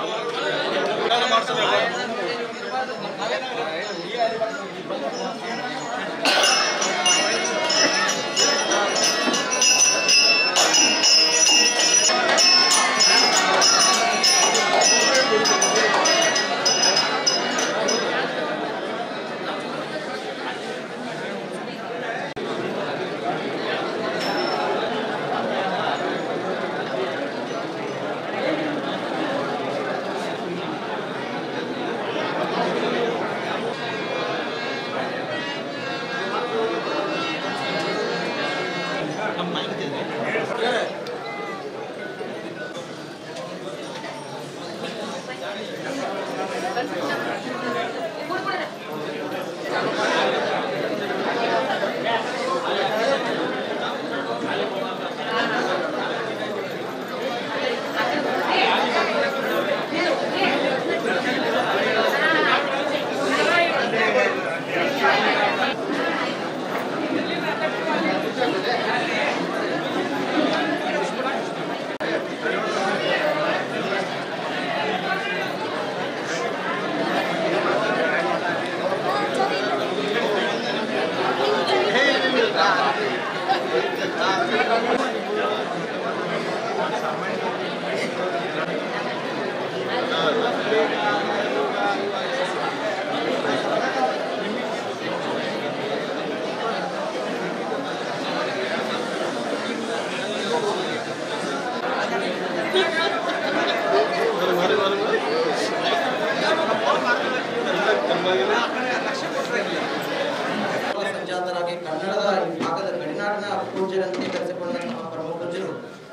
ಸಂಜಾತರಾಗಿ ಕನ್ನಡದ ಈ ಭಾಗದ ಗಡಿನಾಡಿನ ಪೂಜ್ಯರಂತೆ ಕರೆಸಿಕೊಂಡಂತಹ ಪರಮ ಪೂಜ್ಯರು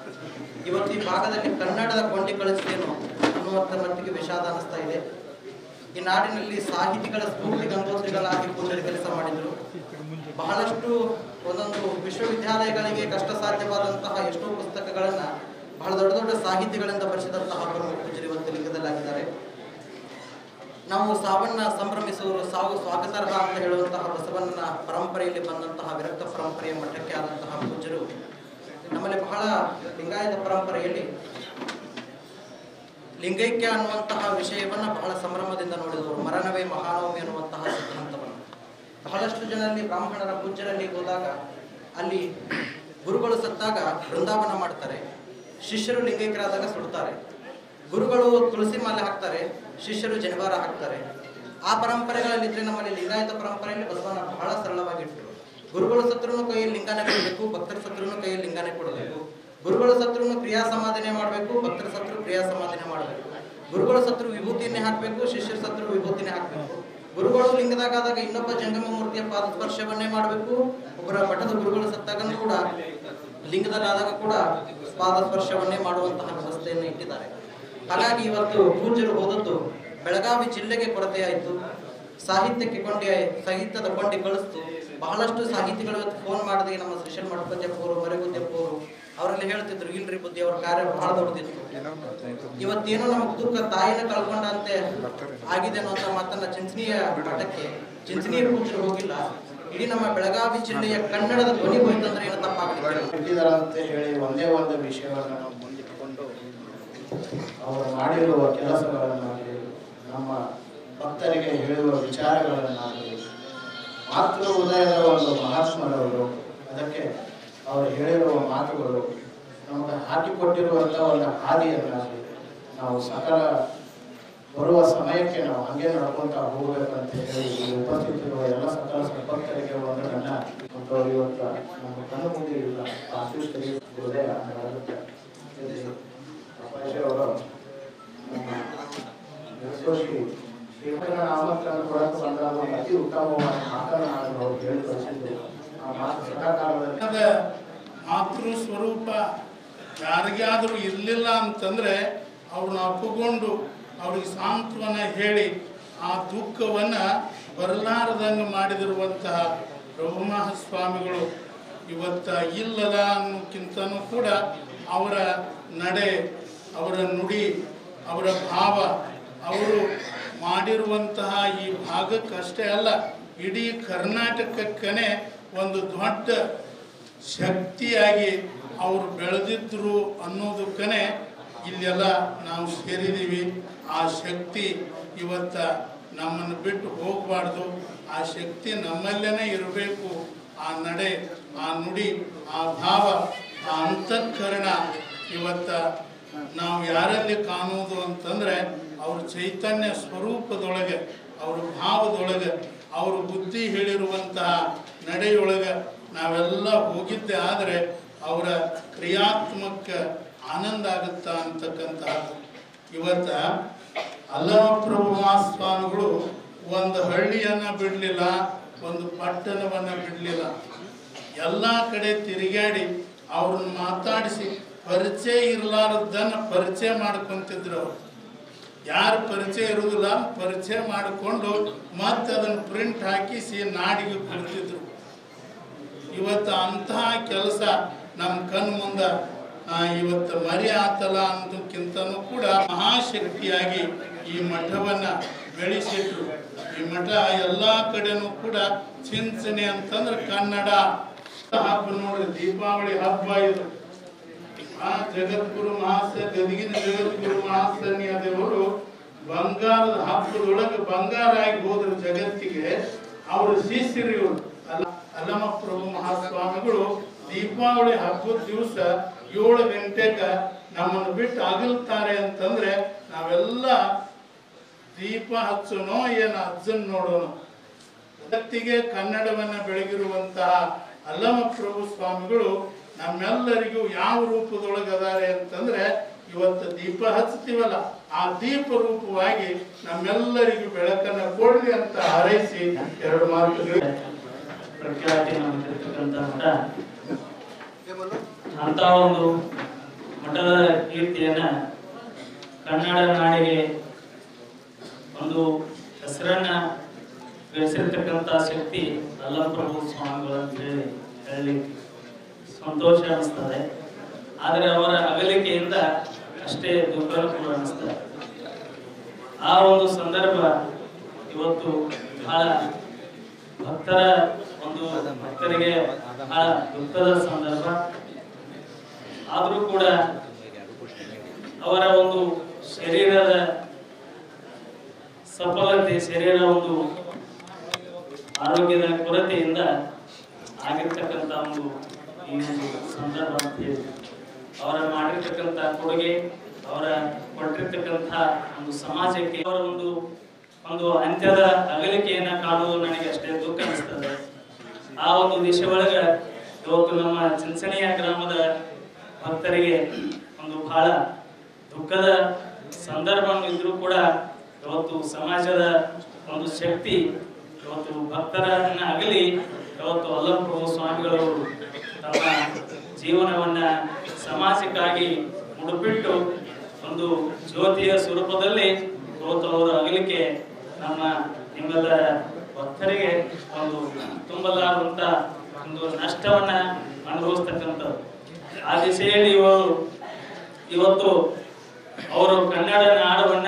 ಇವತ್ತು ಈ ಭಾಗದಲ್ಲಿ ಕನ್ನಡದ ಕೊಂಡಿ ಕಳಿಸ್ತೇನೋ ಅನ್ನುವಂಥ ಮಟ್ಟಿಗೆ ವಿಷಾದ ಅನಿಸ್ತಾ ಇದೆ ಈ ನಾಡಿನಲ್ಲಿ ಸಾಹಿತಿಗಳ ಸ್ಫೂರ್ತಿ ಗಂಗೋತ್ರಿಗಳಾಗಿ ಪೂಜಾರಿ ಕೆಲಸ ಮಾಡಿದ್ರು ಬಹಳಷ್ಟು ಒಂದೊಂದು ವಿಶ್ವವಿದ್ಯಾಲಯಗಳಿಗೆ ಕಷ್ಟ ಸಾಧ್ಯವಾದಂತಹ ಎಷ್ಟೋ ಪುಸ್ತಕಗಳನ್ನ ಬಹಳ ದೊಡ್ಡ ದೊಡ್ಡ ಸಾಹಿತಿಗಳಿಂದ ಬರೆಸಿದಂತಹ ಪ್ರಮುಖ ಪೂಜಾರಿ ಇವತ್ತು ಲಿಂಗದಲ್ಲಾಗಿದ್ದಾರೆ ನಾವು ಸಾವನ್ನ ಸಂಭ್ರಮಿಸುವರು ಸಾವು ಸ್ವಾಗತಾರ್ಹ ಅಂತ ಹೇಳುವಂತಹ ಬಸವಣ್ಣನ ಪರಂಪರೆಯಲ್ಲಿ ಬಂದಂತಹ ವಿರಕ್ತ ಪರಂಪರೆಯ ಮಠಕ್ಕೆ ಆದಂತಹ ಪೂಜ್ಯರು ನಮ್ಮಲ್ಲಿ ಬಹಳ ಲಿಂಗಾಯತ ಪರಂಪರೆಯಲ್ಲಿ ಲಿಂಗೈಕ್ಯ ಅನ್ನುವಂತಹ ವಿಷಯವನ್ನ ಬಹಳ ಸಂಭ್ರಮದಿಂದ ನೋಡಿದವರು ಮರಣವೇ ಮಹಾನವಮಿ ಅನ್ನುವಂತಹ ಸಿದ್ಧಾಂತವನ್ನು ಬಹಳಷ್ಟು ಜನರಲ್ಲಿ ಬ್ರಾಹ್ಮಣರ ಪೂಜ್ಯರಲ್ಲಿ ಹೋದಾಗ ಅಲ್ಲಿ ಗುರುಗಳು ಸತ್ತಾಗ ಬೃಂದಾವನ ಮಾಡ್ತಾರೆ ಶಿಷ್ಯರು ಲಿಂಗೈಕ್ಯರಾದಾಗ ಸುಡ್ತಾರೆ ಗುರುಗಳು ತುಳಸಿ ಮಾಲೆ ಹಾಕ್ತಾರೆ ಶಿಷ್ಯರು ಜನಿವಾರ ಹಾಕ್ತಾರೆ ಆ ಪರಂಪರೆಗಳಲ್ಲಿದ್ರೆ ನಮ್ಮಲ್ಲಿ ಲಿಂಗಾಯತ ಪರಂಪರೆಯಲ್ಲಿ ಬಸವಣ್ಣ ಬಹಳ ಸರಳವಾಗಿಟ್ಟರು ಗುರುಗಳು ಸತ್ರುನು ಕೈಯಲ್ಲಿ ಲಿಂಗನೆ ಕೊಡಬೇಕು ಭಕ್ತರ ಸತ್ರುನು ಕೈಯಲ್ಲಿ ಲಿಂಗನೆ ಕೊಡಬೇಕು ಗುರುಗಳು ಸತ್ರುನು ಕ್ರಿಯಾ ಸಮಾಧಾನೆ ಮಾಡಬೇಕು ಭಕ್ತರ ಸತ್ರು ಕ್ರಿಯಾ ಸಮಾಧಾನೆ ಮಾಡಬೇಕು ಗುರುಗಳ ಸತ್ರು ವಿಭೂತಿಯನ್ನೇ ಹಾಕಬೇಕು ಶಿಷ್ಯರ ಸತ್ರು ವಿಭೂತಿನೇ ಹಾಕಬೇಕು ಗುರುಗಳು ಲಿಂಗದಾಗಾದಾಗ ಇನ್ನೊಬ್ಬ ಜಂಗಮ ಮೂರ್ತಿಯ ಪಾದ ಸ್ಪರ್ಶವನ್ನೇ ಮಾಡಬೇಕು ಒಬ್ಬರ ಮಠದ ಗುರುಗಳು ಸತ್ತಾಗನೂ ಕೂಡ ಲಿಂಗದಲ್ಲಾದಾಗ ಕೂಡ ಪಾದ ಸ್ಪರ್ಶವನ್ನೇ ಮಾಡುವಂತಹ ವ್ಯವಸ್ಥೆಯನ್ನು ಇಟ್ಟಿದ್ದಾರೆ ಹಾಗಾಗಿ ಇವತ್ತು ಪೂಜ್ಯರು ಹೋದದ್ದು ಬೆಳಗಾವಿ ಜಿಲ್ಲೆಗೆ ಕೊರತೆಯಾಯಿತು ಸಾಹಿತ್ಯಕ್ಕೆ ಕೊಂಡಿ ಸಾಹಿತ್ಯದ ಕೊಂಡಿ ಕಳಿಸ್ತು ಬಹಳಷ್ಟು ಸಾಹಿತಿಗಳು ಇವತ್ತು ಫೋನ್ ಮಾಡಿದ್ರೆ ನಮ್ಮ ಶ್ರೀಶೈಲ್ ಮಠಪದ್ಯಪ್ಪವರು ಮರಿಗುದ್ಯಪ್ಪವರು ಅವರಲ್ಲಿ ಹೇಳ್ತಿದ್ರು ಇಲ್ರಿ ಬುದ್ಧಿ ಅವ್ರ ಕಾರ್ಯ ಬಹಳ ದೊಡ್ಡದಿತ್ತು ಇವತ್ತೇನೋ ನಮಗೆ ದುಃಖ ತಾಯಿನ ಕಳ್ಕೊಂಡಂತೆ ಆಗಿದೆ ಅನ್ನೋ ಮಾತನ್ನ ಚಿಂಚನೀಯ ಮಠಕ್ಕೆ ಚಿಂಚನೀಯ ಪೂಜ್ಯರು ಹೋಗಿಲ್ಲ ಇಡೀ ನಮ್ಮ ಬೆಳಗಾವಿ ಜಿಲ್ಲೆಯ ಕನ್ನಡದ ಧ್ವನಿ ಹೋಯ್ತಂದ್ರೆ ಏನು ತಪ್ಪಾಗುತ್ತೆ ಇಟ್ಟಿದಾರಂತ ಹೇಳಿ ಒಂದೇ ಒಂದು ವಿಷಯವನ್ನು ನಾವು ಮುಂದಿಟ್ಟುಕೊಂಡು ಅವರು ಮಾಡಿರುವ ಕೆಲಸಗಳನ್ನಾಗಲಿ ನಮ್ಮ ಭಕ್ತರಿಗೆ ಹೇಳುವ ವಿಚಾರಗಳನ್ನಾಗಲಿ ಮಾತೃ ಉದಯದ ಒಂದು ಮಹಾತ್ಮರವರು ಅದಕ್ಕೆ ಅವರು ಹೇಳಿರುವ ಮಾತುಗಳು ನಮಗೆ ಹಾಕಿಕೊಟ್ಟಿರುವಂಥ ಒಂದು ಹಾದಿಯನ್ನಾಗಲಿ ನಾವು ಸಕಲ ಬರುವ ಸಮಯಕ್ಕೆ ನಾವು ಹಂಗೆ ನಡ್ಕೊಂತ ಹೋಗ್ಬೇಕಂತ ಹೇಳಿ ಇಲ್ಲಿ ಉಪಸ್ಥಿತಿರುವ ಎಲ್ಲ ಸಕಲ ಭಕ್ತರಿಗೆ ಒಂದು ನನ್ನ ಒಂದು ಇವತ್ತು ನಮ್ಮ ಕಣ್ಣು ಮುಂದೆ ಇಲ್ಲ ಆಶೀಸ್ವರಿ ಹೃದಯ ಆಗುತ್ತೆ ಇಲ್ಲಿ ಅಪ್ಪಾಜಿ ಅವರು ನಮ್ಮ ಯಶಸ್ವಿ ಶ್ರೀಮಂತನ ಆಮಂತ್ರಣ ಕೊಡಕ್ಕೆ ಬಂದಾಗ ಒಂದು ಅತಿ ಉತ್ತಮವಾದ ಮಾತನ್ನು ನಾನು ಅವ್ರು ಹೇಳಿ ಕಳಿಸಿದ್ರು ಆ ಮಾತು ಸದಾಕಾಲದಲ್ಲಿ ಅದ ಮಾತೃ ಸ್ವರೂಪ ಯಾರಿಗಾದರೂ ಇರಲಿಲ್ಲ ಅಂತಂದ್ರೆ ಅವ್ರನ್ನ ಅಪ್ಪುಕೊಂಡು ಅವ್ರಿಗೆ ಸಾಂತ್ವನ ಹೇಳಿ ಆ ದುಃಖವನ್ನು ಬರಲಾರದಂಗೆ ಮಾಡಿದಿರುವಂತಹ ರಘುಮಹ ಸ್ವಾಮಿಗಳು ಇವತ್ತ ಇಲ್ಲದ ಅನ್ನೋಕ್ಕಿಂತನೂ ಕೂಡ ಅವರ ನಡೆ ಅವರ ನುಡಿ ಅವರ ಭಾವ ಅವರು ಮಾಡಿರುವಂತಹ ಈ ಭಾಗಕ್ಕಷ್ಟೇ ಅಲ್ಲ ಇಡೀ ಕರ್ನಾಟಕಕ್ಕನೇ ಒಂದು ದೊಡ್ಡ ಶಕ್ತಿಯಾಗಿ ಅವರು ಬೆಳೆದಿದ್ರು ಅನ್ನೋದಕ್ಕನೆ ಇಲ್ಲೆಲ್ಲ ನಾವು ಸೇರಿದ್ದೀವಿ ಆ ಶಕ್ತಿ ಇವತ್ತ ನಮ್ಮನ್ನು ಬಿಟ್ಟು ಹೋಗಬಾರ್ದು ಆ ಶಕ್ತಿ ನಮ್ಮಲ್ಲೇ ಇರಬೇಕು ಆ ನಡೆ ಆ ನುಡಿ ಆ ಭಾವ ಆ ಅಂತಃಕರಣ ಇವತ್ತ ನಾವು ಯಾರಲ್ಲಿ ಕಾಣುವುದು ಅಂತಂದ್ರೆ ಅವ್ರ ಚೈತನ್ಯ ಸ್ವರೂಪದೊಳಗೆ ಅವ್ರ ಭಾವದೊಳಗೆ ಅವರು ಬುದ್ಧಿ ಹೇಳಿರುವಂತಹ ನಡೆಯೊಳಗೆ ನಾವೆಲ್ಲ ಹೋಗಿದ್ದೆ ಆದರೆ ಅವರ ಕ್ರಿಯಾತ್ಮಕ ಆನಂದ ಆಗುತ್ತಾ ಅಂತಕ್ಕಂತಹದ್ದು ಇವತ್ತ ಅಲ್ಲಮಪ್ರಭು ಮಹಾಸ್ವಾಮಿಗಳು ಒಂದು ಹಳ್ಳಿಯನ್ನ ಬಿಡಲಿಲ್ಲ ಒಂದು ಪಟ್ಟಣವನ್ನ ಬಿಡಲಿಲ್ಲ ಎಲ್ಲ ಕಡೆ ತಿರುಗಾಡಿ ಅವ್ರನ್ನ ಮಾತಾಡಿಸಿ ಪರಿಚಯ ಇರಲಾರದನ್ನ ಪರಿಚಯ ಮಾಡ್ಕೊಂತಿದ್ರು ಅವರು ಯಾರು ಪರಿಚಯ ಇರುವುದಿಲ್ಲ ಪರಿಚಯ ಮಾಡಿಕೊಂಡು ಮತ್ತೆ ಅದನ್ನು ಪ್ರಿಂಟ್ ಹಾಕಿಸಿ ನಾಡಿಗೆ ಕೊಡ್ತಿದ್ರು ಇವತ್ತು ಅಂತಹ ಕೆಲಸ ನಮ್ಮ ಕಣ್ಣು ಮುಂದೆ ಆ, ಇವತ್ತು ಮರಿ ಆತಲ್ಲ ಅನ್ನೋದಕ್ಕಿಂತನೂ ಕೂಡ ಮಹಾಶಕ್ತಿಯಾಗಿ ಈ ಮಠವನ್ನ ಬೆಳೆಸಿಟ್ರು ಈ ಮಠ ಎಲ್ಲ ಕಡೆನೂ ಕೂಡ ಚಿಂತನೆ ಅಂತಂದ್ರೆ ಕನ್ನಡ ಹಬ್ಬ ನೋಡ್ರಿ ದೀಪಾವಳಿ ಹಬ್ಬ ಇದು ಆ ಜಗದ್ಗುರು ಮಹಾಸ ಗದಗಿನ ಜಗದ್ಗುರು ಮಹಾಸನ್ಯ ದೇವರು ಬಂಗಾರದ ಹಬ್ಬದೊಳಗೆ ಬಂಗಾರ ಆಗಿ ಹೋದ್ರು ಜಗತ್ತಿಗೆ ಅವರು ಶಿಷ್ಯರು ಇವರು ಅಲ್ಲ ಅಲ್ಲಮ ಪ್ರಭು ಮಹಾಸ್ವಾಮಿಗಳು ದೀಪಾವಳಿ ಹಬ್ಬದ ದಿವಸ ಏಳು ಗಂಟೆಗ ನಮ್ಮನ್ನು ಬಿಟ್ಟು ಅಗಲ್ತಾರೆ ಅಂತಂದ್ರೆ ನಾವೆಲ್ಲ ದೀಪ ಹಚ್ಚೋನೋ ಏನು ಅಜ್ಜನ್ ನೋಡೋಣ ಜಗತ್ತಿಗೆ ಕನ್ನಡವನ್ನ ಬೆಳಗಿರುವಂತಹ ಅಲ್ಲಮ ಪ್ರಭು ಸ್ವಾಮಿಗಳು ನಮ್ಮೆಲ್ಲರಿಗೂ ಯಾವ ರೂಪದೊಳಗದಾರೆ ಅಂತಂದ್ರೆ ಇವತ್ತು ದೀಪ ಹಚ್ತೀವಲ್ಲ ಆ ದೀಪ ರೂಪವಾಗಿ ನಮ್ಮೆಲ್ಲರಿಗೂ ಬೆಳಕನ್ನ ಕೊಡ್ಲಿ ಅಂತ ಹಾರೈಸಿ ಎರಡು ಮಾತುಗಳು ಪ್ರಖ್ಯಾತಿಯನ್ನು ಹೊಂದಿರತಕ್ಕಂಥ ಮಠ ಅಂತ ಒಂದು ಮಠದ ಕೀರ್ತಿಯನ್ನ ಕನ್ನಡ ನಾಡಿಗೆ ಒಂದು ಹೆಸರನ್ನ ಗಳಿಸಿರ್ತಕ್ಕಂಥ ಶಕ್ತಿ ಅಲ್ಲಪ್ರಭು ಸ್ವಾಮಿಗಳು ಅಂತ ಹೇಳಿ ಹೇಳಲಿಕ್ಕೆ ಸಂತೋಷ ಅನಿಸ್ತದೆ ಆದರೆ ಅವರ ಅಗಲಿಕೆಯಿಂದ ಅಷ್ಟೇ ದುಃಖ ಕೂಡ ಅನಿಸ್ತದೆ ಆ ಒಂದು ಸಂದರ್ಭ ಇವತ್ತು ಬಹಳ ಭಕ್ತರ ಒಂದು ಭಕ್ತರಿಗೆ ಬಹಳ ದುಃಖದ ಸಂದರ್ಭ ಆದರೂ ಕೂಡ ಅವರ ಒಂದು ಶರೀರದ ಸಫಲತೆ ಶರೀರ ಒಂದು ಆರೋಗ್ಯದ ಕೊರತೆಯಿಂದ ಆಗಿರ್ತಕ್ಕಂಥ ಒಂದು ಈ ಒಂದು ಸಂದರ್ಭ ಅಂತ ಹೇಳಿ ಅವರ ಮಾಡಿರ್ತಕ್ಕಂಥ ಕೊಡುಗೆ ಅವರ ಕೊಟ್ಟಿರ್ತಕ್ಕಂಥ ಒಂದು ಸಮಾಜಕ್ಕೆ ಅವರ ಒಂದು ಒಂದು ಅಂತ್ಯದ ಅಗಲಿಕೆಯನ್ನ ಕಾಣುವುದು ನನಗೆ ಅಷ್ಟೇ ದುಃಖ ಅನಿಸ್ತದೆ ಆ ಒಂದು ದಿಶೆ ಒಳಗ ಇವತ್ತು ನಮ್ಮ ಚಿಂಚಣಿಯ ಗ್ರಾಮದ ಭಕ್ತರಿಗೆ ಒಂದು ಬಹಳ ದುಃಖದ ಸಂದರ್ಭ ಇದ್ರೂ ಕೂಡ ಇವತ್ತು ಸಮಾಜದ ಒಂದು ಶಕ್ತಿ ಇವತ್ತು ಭಕ್ತರನ್ನ ಅಗಲಿ ಇವತ್ತು ಅಲ್ಲಪ್ರಭು ಸ್ವಾಮಿಗಳು ತಮ್ಮ ಜೀವನವನ್ನ ಸಮಾಜಕ್ಕಾಗಿ ಮುಡುಪಿಟ್ಟು ಒಂದು ಜ್ಯೋತಿಯ ಸ್ವರೂಪದಲ್ಲಿ ಇವತ್ತು ಅವರ ಅಗಲಿಕೆ ನಮ್ಮ ನಿಮ್ಮೆಲ್ಲರ ಭಕ್ತರಿಗೆ ಒಂದು ತುಂಬಲಾರಂತ ಒಂದು ನಷ್ಟವನ್ನ ಅನುಭವಿಸ್ತಕ್ಕಂಥದ್ದು ಆ ದಿಶೆಯಲ್ಲಿ ಇವರು ಇವತ್ತು ಅವರು ಕನ್ನಡ ನಾಡವನ್ನ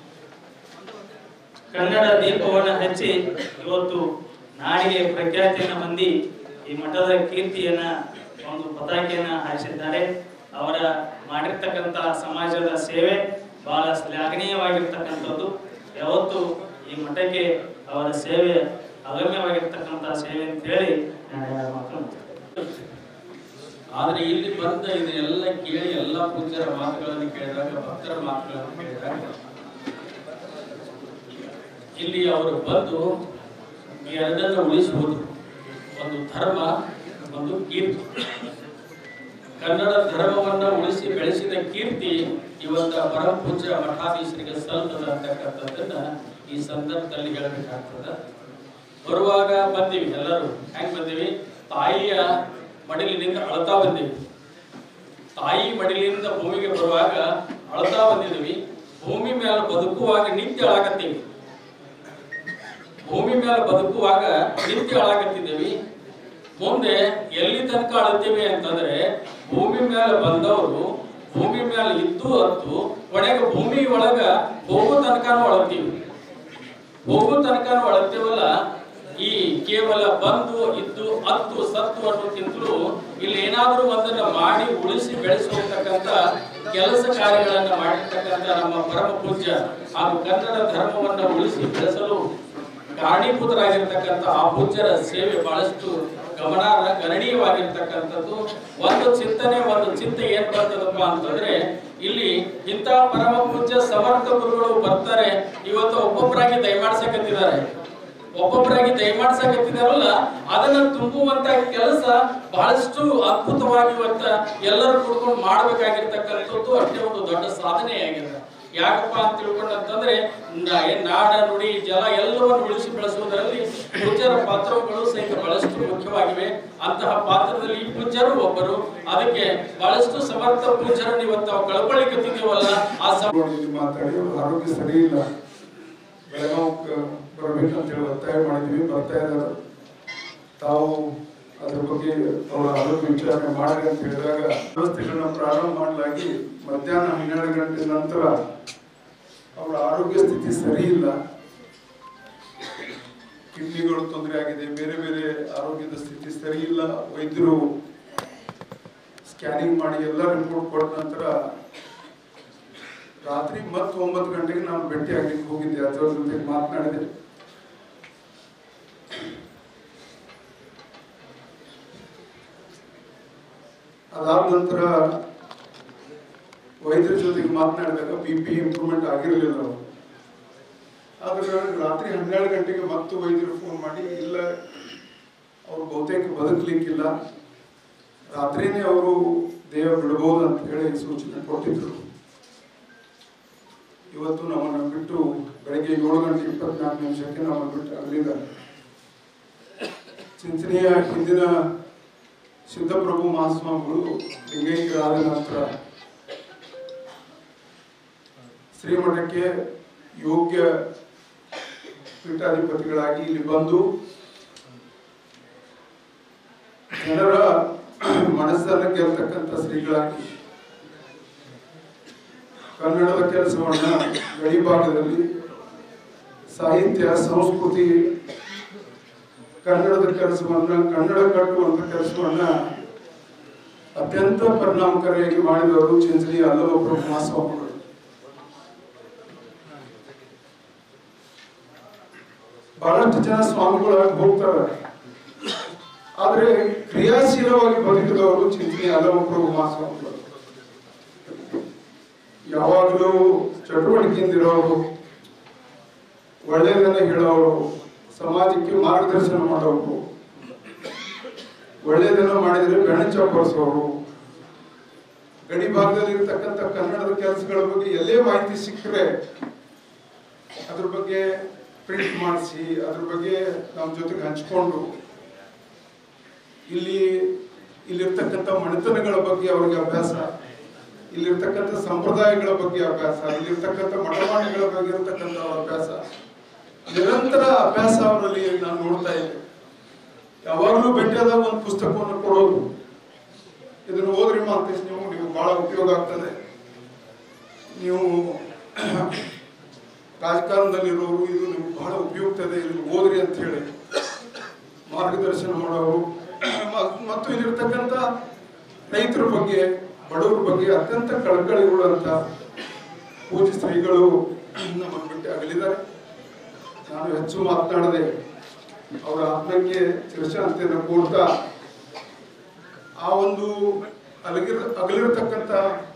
ಕನ್ನಡ ದೀಪವನ್ನ ಹಚ್ಚಿ ಇವತ್ತು ನಾಡಿಗೆ ಪ್ರಖ್ಯಾತಿಯನ್ನ ಹೊಂದಿ ಈ ಮಠದ ಕೀರ್ತಿಯನ್ನ ಒಂದು ಪತಾಕೆಯನ್ನ ಹಾರಿಸಿದ್ದಾರೆ ಅವರ ಮಾಡಿರ್ತಕ್ಕಂತ ಸಮಾಜದ ಸೇವೆ ಬಹಳ ಶ್ಲಾಘನೀಯವಾಗಿರ್ತಕ್ಕಂಥದ್ದು ಯಾವತ್ತು ಈ ಮಠಕ್ಕೆ ಅವರ ಸೇವೆ ಅಗಮ್ಯವಾಗಿರ್ತಕ್ಕಂಥ ಸೇವೆ ಅಂತ ಹೇಳಿ ನಾನು ಎರಡು ಮಾತನ್ನು ಮುಗಿಸ್ತೇನೆ. ಆದ್ರೆ ಇಲ್ಲಿ ಬಂದ ಇದನ್ನೆಲ್ಲ ಕೇಳಿ ಎಲ್ಲ ಪೂಜ್ಯರ ಮಾತುಗಳನ್ನು ಕೇಳಿದಾಗ ಭಕ್ತರ ಮಾತುಗಳನ್ನು ಕೇಳಿದಾಗ ಇಲ್ಲಿ ಅವರು ಬಂದು ಈ ಎರಡನ್ನು ಉಳಿಸಿ ಹೋದ್ರು ಒಂದು ಧರ್ಮ ಒಂದು ಕೀರ್ತಿ ಕನ್ನಡ ಧರ್ಮವನ್ನ ಉಳಿಸಿ ಬೆಳೆಸಿದ ಕೀರ್ತಿ ಇವತ್ತ ಪರಮ ಪೂಜ್ಯ ಮಠಾಧೀಶರಿಗೆ ಸಲ್ಲದ ಅಂತಕ್ಕಂಥದ್ದನ್ನ ಈ ಸಂದರ್ಭದಲ್ಲಿ ಹೇಳಬೇಕಾಗ್ತದ ಬರುವಾಗ ಬಂದಿವಿ ಎಲ್ಲರೂ ಹೆಂಗ್ ಬಂದಿವಿ ತಾಯಿಯ ಮಡಿಲಿನಿಂದ ಅಳತಾ ಬಂದಿವಿ ತಾಯಿ ಮಡಿಲಿನಿಂದ ಭೂಮಿಗೆ ಬರುವಾಗ ಅಳತಾ ಬಂದಿದ್ವಿ ಭೂಮಿ ಮೇಲೆ ಬದುಕುವಾಗ ನಿತ್ಯ ಅಳಾಕತ್ತೀವಿ ಭೂಮಿ ಮೇಲೆ ಬದುಕುವಾಗ ನಿತ್ಯ ಅಳಾಕತ್ತಿದ್ದೀವಿ ಮುಂದೆ ಎಲ್ಲಿ ತನಕ ಅಳ್ತೀವಿ ಅಂತಂದ್ರೆ ಭೂಮಿ ಮೇಲೆ ಬಂದವರು ಭೂಮಿ ಮೇಲೆ ಇದ್ದು ಹತ್ತು ಒಳಗೆ ಭೂಮಿ ಒಳಗ ಹೋಗೋ ತನಕನೂ ಅಳತೀವಿ ಹೋಗೋ ತನಕನೂ ಅಳತೀವಲ್ಲ ಈ ಕೇವಲ ಬಂದು ಇದ್ದು ಹತ್ತು ಸತ್ತು ಅನ್ನೋಕ್ಕಿಂತಲೂ ಇಲ್ಲಿ ಏನಾದರೂ ಒಂದನ್ನ ಮಾಡಿ ಉಳಿಸಿ ಬೆಳೆಸಿ ಹೋಗ್ತಕ್ಕಂಥ ಕೆಲಸ ಕಾರ್ಯಗಳನ್ನು ಮಾಡಿರ್ತಕ್ಕಂಥ ನಮ್ಮ ಪರಮ ಪೂಜ್ಯ ಹಾಗೂ ಕನ್ನಡ ಧರ್ಮವನ್ನು ಉಳಿಸಿ ಬೆಳೆಸಲು ಕಾರಣೀಭೂತರಾಗಿರ್ತಕ್ಕಂಥ ಆ ಪೂಜ್ಯರ ಸೇವೆ ಬಹಳಷ್ಟು ಗಮನಾರ್ಹ ಗಣನೀಯವಾಗಿರ್ತಕ್ಕಂಥದ್ದು ಒಂದು ಚಿಂತನೆ ಒಂದು ಚಿಂತೆ ಏನ್ ಬರ್ತದಪ್ಪ ಅಂತಂದ್ರೆ ಇಲ್ಲಿ ಇಂಥ ಪರಮ ಪೂಜ್ಯ ಸಮರ್ಥ ಗುರುಗಳು ಬರ್ತಾರೆ ಇವತ್ತು ಒಬ್ಬೊಬ್ಬರಾಗಿ ದಯಮಾಡ್ಸಕತ್ತಿದ್ದಾರೆ ಒಬ್ಬೊಬ್ಬರಾಗಿ ದಯಮಾಡ್ಸಕತ್ತಿದಾರಲ್ಲ ಅದನ್ನ ತುಂಬುವಂತ ಕೆಲಸ ಬಹಳಷ್ಟು ಅದ್ಭುತವಾಗಿ ಇವತ್ತ ಎಲ್ಲರೂ ಕುಡ್ಕೊಂಡು ಮಾಡ್ಬೇಕಾಗಿರ್ತಕ್ಕಂಥದ್ದು ಅಷ್ಟೇ ಒಂದು ದೊಡ್ಡ ಸಾಧನೆಯಾಗಿದೆ ಯಾಕಪ್ಪ ಅಂತ ತಿಳ್ಕೊಂಡಂತಂದ್ರೆ ನ- ಏನ್ ನಾಡ ನುಡಿ ಜಲ ಎಲ್ಲವನ್ನು ಉಳಿಸಿ ಬೆಳೆಸುವುದರಲ್ಲಿ ಪೂಜ್ಯರ ಪಾತ್ರಗಳು ಸಹಿತ ಬಹಳಷ್ಟು ಮುಖ್ಯವಾಗಿವೆ ಅಂತಹ ಪಾತ್ರದಲ್ಲಿ ಈ ಪೂಜ್ಯರು ಒಬ್ಬರು ಅದಕ್ಕೆ ಬಹಳಷ್ಟು ಸಮರ್ಥ ಪೂಜ್ಯರನ್ನು ಇವತ್ತು ನಾವು ಕಳ್ಕೊಳ್ಳಿಕತ್ತಿದ್ದೀವಲ್ಲ ಆ ಸಮ ಇಲ್ಲಿ ಮಾತಾಡಿ ಅವ್ರ ಆರೋಗ್ಯ ಸರಿ ಇಲ್ಲ ಬೆಳಗಾವ್ ಬರ್ಬೇಕಂತ ಹೇಳಿ ಒತ್ತಾಯ ಮಾಡಿದ್ವಿ ಬರ್ತಾ ಇದ್ದಾರೆ ತಾವು ಅದ್ರ ಬಗ್ಗೆ ಅವರ ಆರೋಗ್ಯ ವಿಚಾರಣೆ ಮಾಡಿ ಅಂತ ಹೇಳಿದಾಗ ವ್ಯವಸ್ಥೆಗಳನ್ನ ಪ್ರಾರಂಭ ಮಾಡಲಾಗಿ ಮಧ್ಯಾಹ್ನ ಹನ್ನೆರಡು ಗಂಟೆ ನಂತರ ಅವರ ಆರೋಗ್ಯ ಸ್ಥಿತಿ ಸರಿ ಇಲ್ಲ ಕಿಡ್ನಿಗಳು ತೊಂದರೆ ಆಗಿದೆ ಬೇರೆ ಬೇರೆ ಆರೋಗ್ಯದ ಸ್ಥಿತಿ ಸರಿ ಇಲ್ಲ ವೈದ್ಯರು ಸ್ಕ್ಯಾನಿಂಗ್ ಮಾಡಿ ಎಲ್ಲ ರಿಪೋರ್ಟ್ ಕೊಟ್ಟ ನಂತರ ರಾತ್ರಿ ಮತ್ತೆ ಒಂಬತ್ತು ಗಂಟೆಗೆ ನಾನು ಭೇಟಿ ಆಗ್ಲಿಕ್ಕೆ ಹೋಗಿದ್ದೆ ಅದ್ರ ಜೊತೆ ಮಾತನಾಡಿದೆ ಅದಾದ ನಂತರ ವೈದ್ಯರ ಜೊತೆಗೆ ಮಾತನಾಡಿದಾಗ ಬಿ ಪಿ ಇಂಪ್ರೂವ್ಮೆಂಟ್ ಆಗಿರಲಿಲ್ಲ ಅವರು ಆದ್ರೆ ರಾತ್ರಿ ಹನ್ನೆರಡು ಗಂಟೆಗೆ ಮತ್ತೆ ವೈದ್ಯರು ಫೋನ್ ಮಾಡಿ ಇಲ್ಲ ಅವ್ರು ಬಹುತೇಕ ಬದುಕಲಿಕ್ಕಿಲ್ಲ ರಾತ್ರಿನೇ ಅವರು ದೇಹ ಬಿಡಬಹುದು ಅಂತ ಹೇಳಿ ಸೂಚನೆ ಕೊಟ್ಟಿದ್ರು ಇವತ್ತು ನಮ್ಮನ್ನು ಬಿಟ್ಟು ಬೆಳಗ್ಗೆ ಏಳು ಗಂಟೆ ಇಪ್ಪತ್ನಾಲ್ಕು ನಿಮಿಷಕ್ಕೆ ನಮ್ಮನ್ನು ಬಿಟ್ಟು ಅಗಲಿದ್ದಾರೆ ಚಿಂಚನೆಯ ಹಿಂದಿನ ಸಿದ್ಧಪ್ರಭು ಮಹಾಸ್ವಾಮಿಗಳು ಲಿಂಗೈಕ್ಯರಾದ ನಂತರ ಶ್ರೀಮಠಕ್ಕೆ ಯೋಗ್ಯ ಪೀಠಾಧಿಪತಿಗಳಾಗಿ ಇಲ್ಲಿ ಬಂದು ಜನರ ಮನಸ್ಸನ್ನು ಗೆಲ್ತಕ್ಕಂಥ ಶ್ರೀಗಳಾಗಿ ಕನ್ನಡದ ಕೆಲಸವನ್ನ ಗಡಿ ಭಾಗದಲ್ಲಿ ಸಾಹಿತ್ಯ ಸಂಸ್ಕೃತಿ ಕನ್ನಡದ ಕೆಲಸವನ್ನ ಕನ್ನಡ ಕಟ್ಟುವಂತ ಕೆಲಸವನ್ನ ಅತ್ಯಂತ ಪರಿಣಾಮಕಾರಿಯಾಗಿ ಮಾಡಿದವರು ಚಿಂಚಲಿ ಅಲ್ಲವೊಬ್ಬರು ಮಹಾಸ್ವಾಮಿಗಳು ಬಹಳಷ್ಟು ಜನ ಸ್ವಾಮಿಗಳಾಗಿ ಹೋಗ್ತಾರೆ ಆದ್ರೆ ಕ್ರಿಯಾಶೀಲವಾಗಿ ಬದುಕಿದವರು ಚಿಂಚಲಿ ಅಲ್ಲವೊಬ್ಬರು ಮಹಾಸ್ವಾಮಿಗಳು ಯಾವಾಗಲೂ ಚಟುವಟಿಕೆಯಿಂದಿರೋರು ಒಳ್ಳೆಯದನ್ನ ಹೇಳೋರು ಸಮಾಜಕ್ಕೆ ಮಾರ್ಗದರ್ಶನ ಮಾಡೋರು ಒಳ್ಳೆಯದನ್ನ ಮಾಡಿದ್ರೆ ಬೆಣ್ಣೆ ಚಪ್ಪರಿಸೋರು ಗಡಿ ಭಾಗದಲ್ಲಿ ಇರ್ತಕ್ಕಂಥ ಕನ್ನಡದ ಕೆಲಸಗಳ ಬಗ್ಗೆ ಎಲ್ಲೇ ಮಾಹಿತಿ ಸಿಕ್ಕರೆ ಅದ್ರ ಬಗ್ಗೆ ಪ್ರಿಂಟ್ ಮಾಡಿಸಿ ಅದ್ರ ಬಗ್ಗೆ ನಮ್ಮ ಜೊತೆಗೆ ಹಂಚ್ಕೊಂಡು ಇಲ್ಲಿ ಇಲ್ಲಿರ್ತಕ್ಕಂಥ ಮನೆತನಗಳ ಬಗ್ಗೆ ಅವರಿಗೆ ಅಭ್ಯಾಸ ಇಲ್ಲಿರ್ತಕ್ಕಂಥ ಸಂಪ್ರದಾಯಗಳ ಬಗ್ಗೆ ಅಭ್ಯಾಸ ಇಲ್ಲಿರ್ತಕ್ಕಂಥ ಮಠಮಾಣಿಗಳ ಬಗ್ಗೆ ಇರ್ತಕ್ಕಂಥ ಅಭ್ಯಾಸ ನಿರಂತರ ಅಭ್ಯಾಸ ಅವರಲ್ಲಿ ನಾನು ನೋಡ್ತಾ ಇದ್ದೆ ಯಾವಾಗಲೂ ಭೇಟಿಯಾದಾಗ ಒಂದು ಪುಸ್ತಕವನ್ನು ಕೊಡೋದು ಇದನ್ನು ಓದ್ರಿ ಮಾತೇಶ್ ನೀವು ನೀವು ಬಹಳ ಉಪಯೋಗ ಆಗ್ತದೆ ನೀವು ರಾಜಕಾರಣದಲ್ಲಿರೋರು ಇದು ನಿಮ್ಗೆ ಬಹಳ ಉಪಯುಕ್ತ ಇದೆ ಇದನ್ನು ಓದ್ರಿ ಅಂತ ಹೇಳಿ ಮಾರ್ಗದರ್ಶನ ಮಾಡೋರು ಮ- ಮತ್ತು ಇಲ್ಲಿರ್ತಕ್ಕಂಥ ರೈತರ ಬಗ್ಗೆ ಬಡವರ ಬಗ್ಗೆ ಅತ್ಯಂತ ಕಳಕಳಿಗೊಳ್ಳುವಂತ ಪೂಜ್ಯ ಶ್ರೀಗಳು ನಮ್ಮನ್ನು ಬಿಟ್ಟು ಅಗಲಿದ್ದಾರೆ ನಾನು ಹೆಚ್ಚು ಮಾತನಾಡದೆ ಅವರ ಆತ್ಮಕ್ಕೆ ಚಿರಶಾಂತಿಯನ್ನು ಕೋರ್ತಾ ಆ ಒಂದು ಅಲಗಿರ ಅಗಲಿರತಕ್ಕಂಥ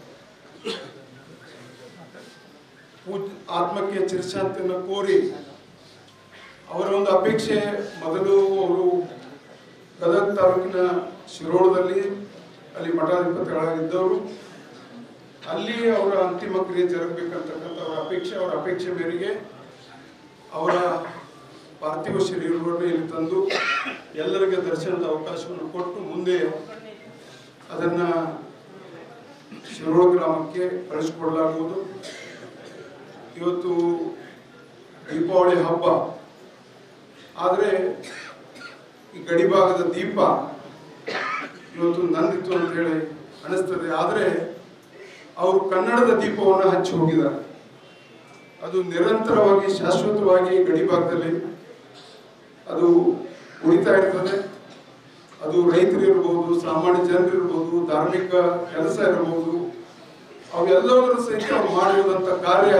ಪೂಜ್ ಆತ್ಮಕ್ಕೆ ಚಿರಶಾಂತಿಯನ್ನು ಕೋರಿ ಅವರ ಒಂದು ಅಪೇಕ್ಷೆ ಮೊದಲು ಅವರು ಗದಗ ತಾಲೂಕಿನ ಶಿರೋಳದಲ್ಲಿ ಅಲ್ಲಿ ಮಠಾಧಿಪತಿಗಳಾಗಿದ್ದವರು ಅಲ್ಲಿ ಅವರ ಅಂತಿಮ ಕ್ರಿಯೆ ಜರುಗಬೇಕಂತಕ್ಕಂಥ ಅವರ ಅಪೇಕ್ಷೆ ಅವರ ಅಪೇಕ್ಷೆ ಮೇರೆಗೆ ಅವರ ಪಾರ್ಥಿವ ಶರೀರವನ್ನು ಇಲ್ಲಿ ತಂದು ಎಲ್ಲರಿಗೆ ದರ್ಶನದ ಅವಕಾಶವನ್ನು ಕೊಟ್ಟು ಮುಂದೆ ಅದನ್ನ ಶಿರೋಳ ಗ್ರಾಮಕ್ಕೆ ಕಳಿಸಿಕೊಡಲಾಗುವುದು ಇವತ್ತು ದೀಪಾವಳಿ ಹಬ್ಬ ಆದರೆ ಈ ಗಡಿ ಭಾಗದ ದೀಪ ಇವತ್ತು ನಂದಿತ್ತು ಅಂತ ಹೇಳಿ ಅನಿಸ್ತದೆ ಆದರೆ ಅವರು ಕನ್ನಡದ ದೀಪವನ್ನು ಹಚ್ಚಿ ಹೋಗಿದ್ದಾರೆ ಅದು ನಿರಂತರವಾಗಿ ಶಾಶ್ವತವಾಗಿ ಗಡಿ ಭಾಗದಲ್ಲಿ ಅದು ಉಳಿತಾ ಇರ್ತದೆ ಅದು ರೈತರು ಇರ್ಬೋದು ಸಾಮಾನ್ಯ ಜನರು ಇರ್ಬೋದು ಧಾರ್ಮಿಕ ಕೆಲಸ ಇರ್ಬೋದು ಅವೆಲ್ಲವನ್ನೂ ಸಹಿತ ಅವ್ರು ಮಾಡಿರುವಂತ ಕಾರ್ಯ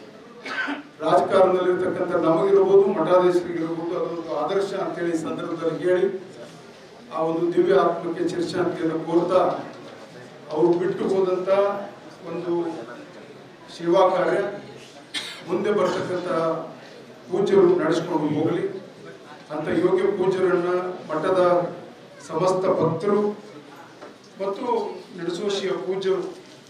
ರಾಜಕಾರಣದಲ್ಲಿರ್ತಕ್ಕಂಥ ನಮಗಿರ್ಬೋದು ಮಠಾಧೀಶರಿಗಿರ್ಬೋದು ಅದೊಂದು ಆದರ್ಶ ಅಂತೇಳಿ ಈ ಸಂದರ್ಭದಲ್ಲಿ ಹೇಳಿ ಆ ಒಂದು ದಿವ್ಯ ಆತ್ಮಕ್ಕೆ ಚಿರಶಾಂತಿಯನ್ನು ಕೋರ್ತಾ ಅವರು ಬಿಟ್ಟು ಹೋದಂತ ಒಂದು ಸೇವಾ ಕಾರ್ಯ ಮುಂದೆ ಬರ್ತಕ್ಕಂಥ ಪೂಜ್ಯರು ನಡೆಸ್ಕೊಂಡು ಹೋಗಲಿ ಅಂತ ಯೋಗ್ಯ ಪೂಜ್ಯರನ್ನ ಮಠದ ಸಮಸ್ತ ಭಕ್ತರು ಮತ್ತು ನಡಸೋಶಿಯ ಪೂಜ್ಯರು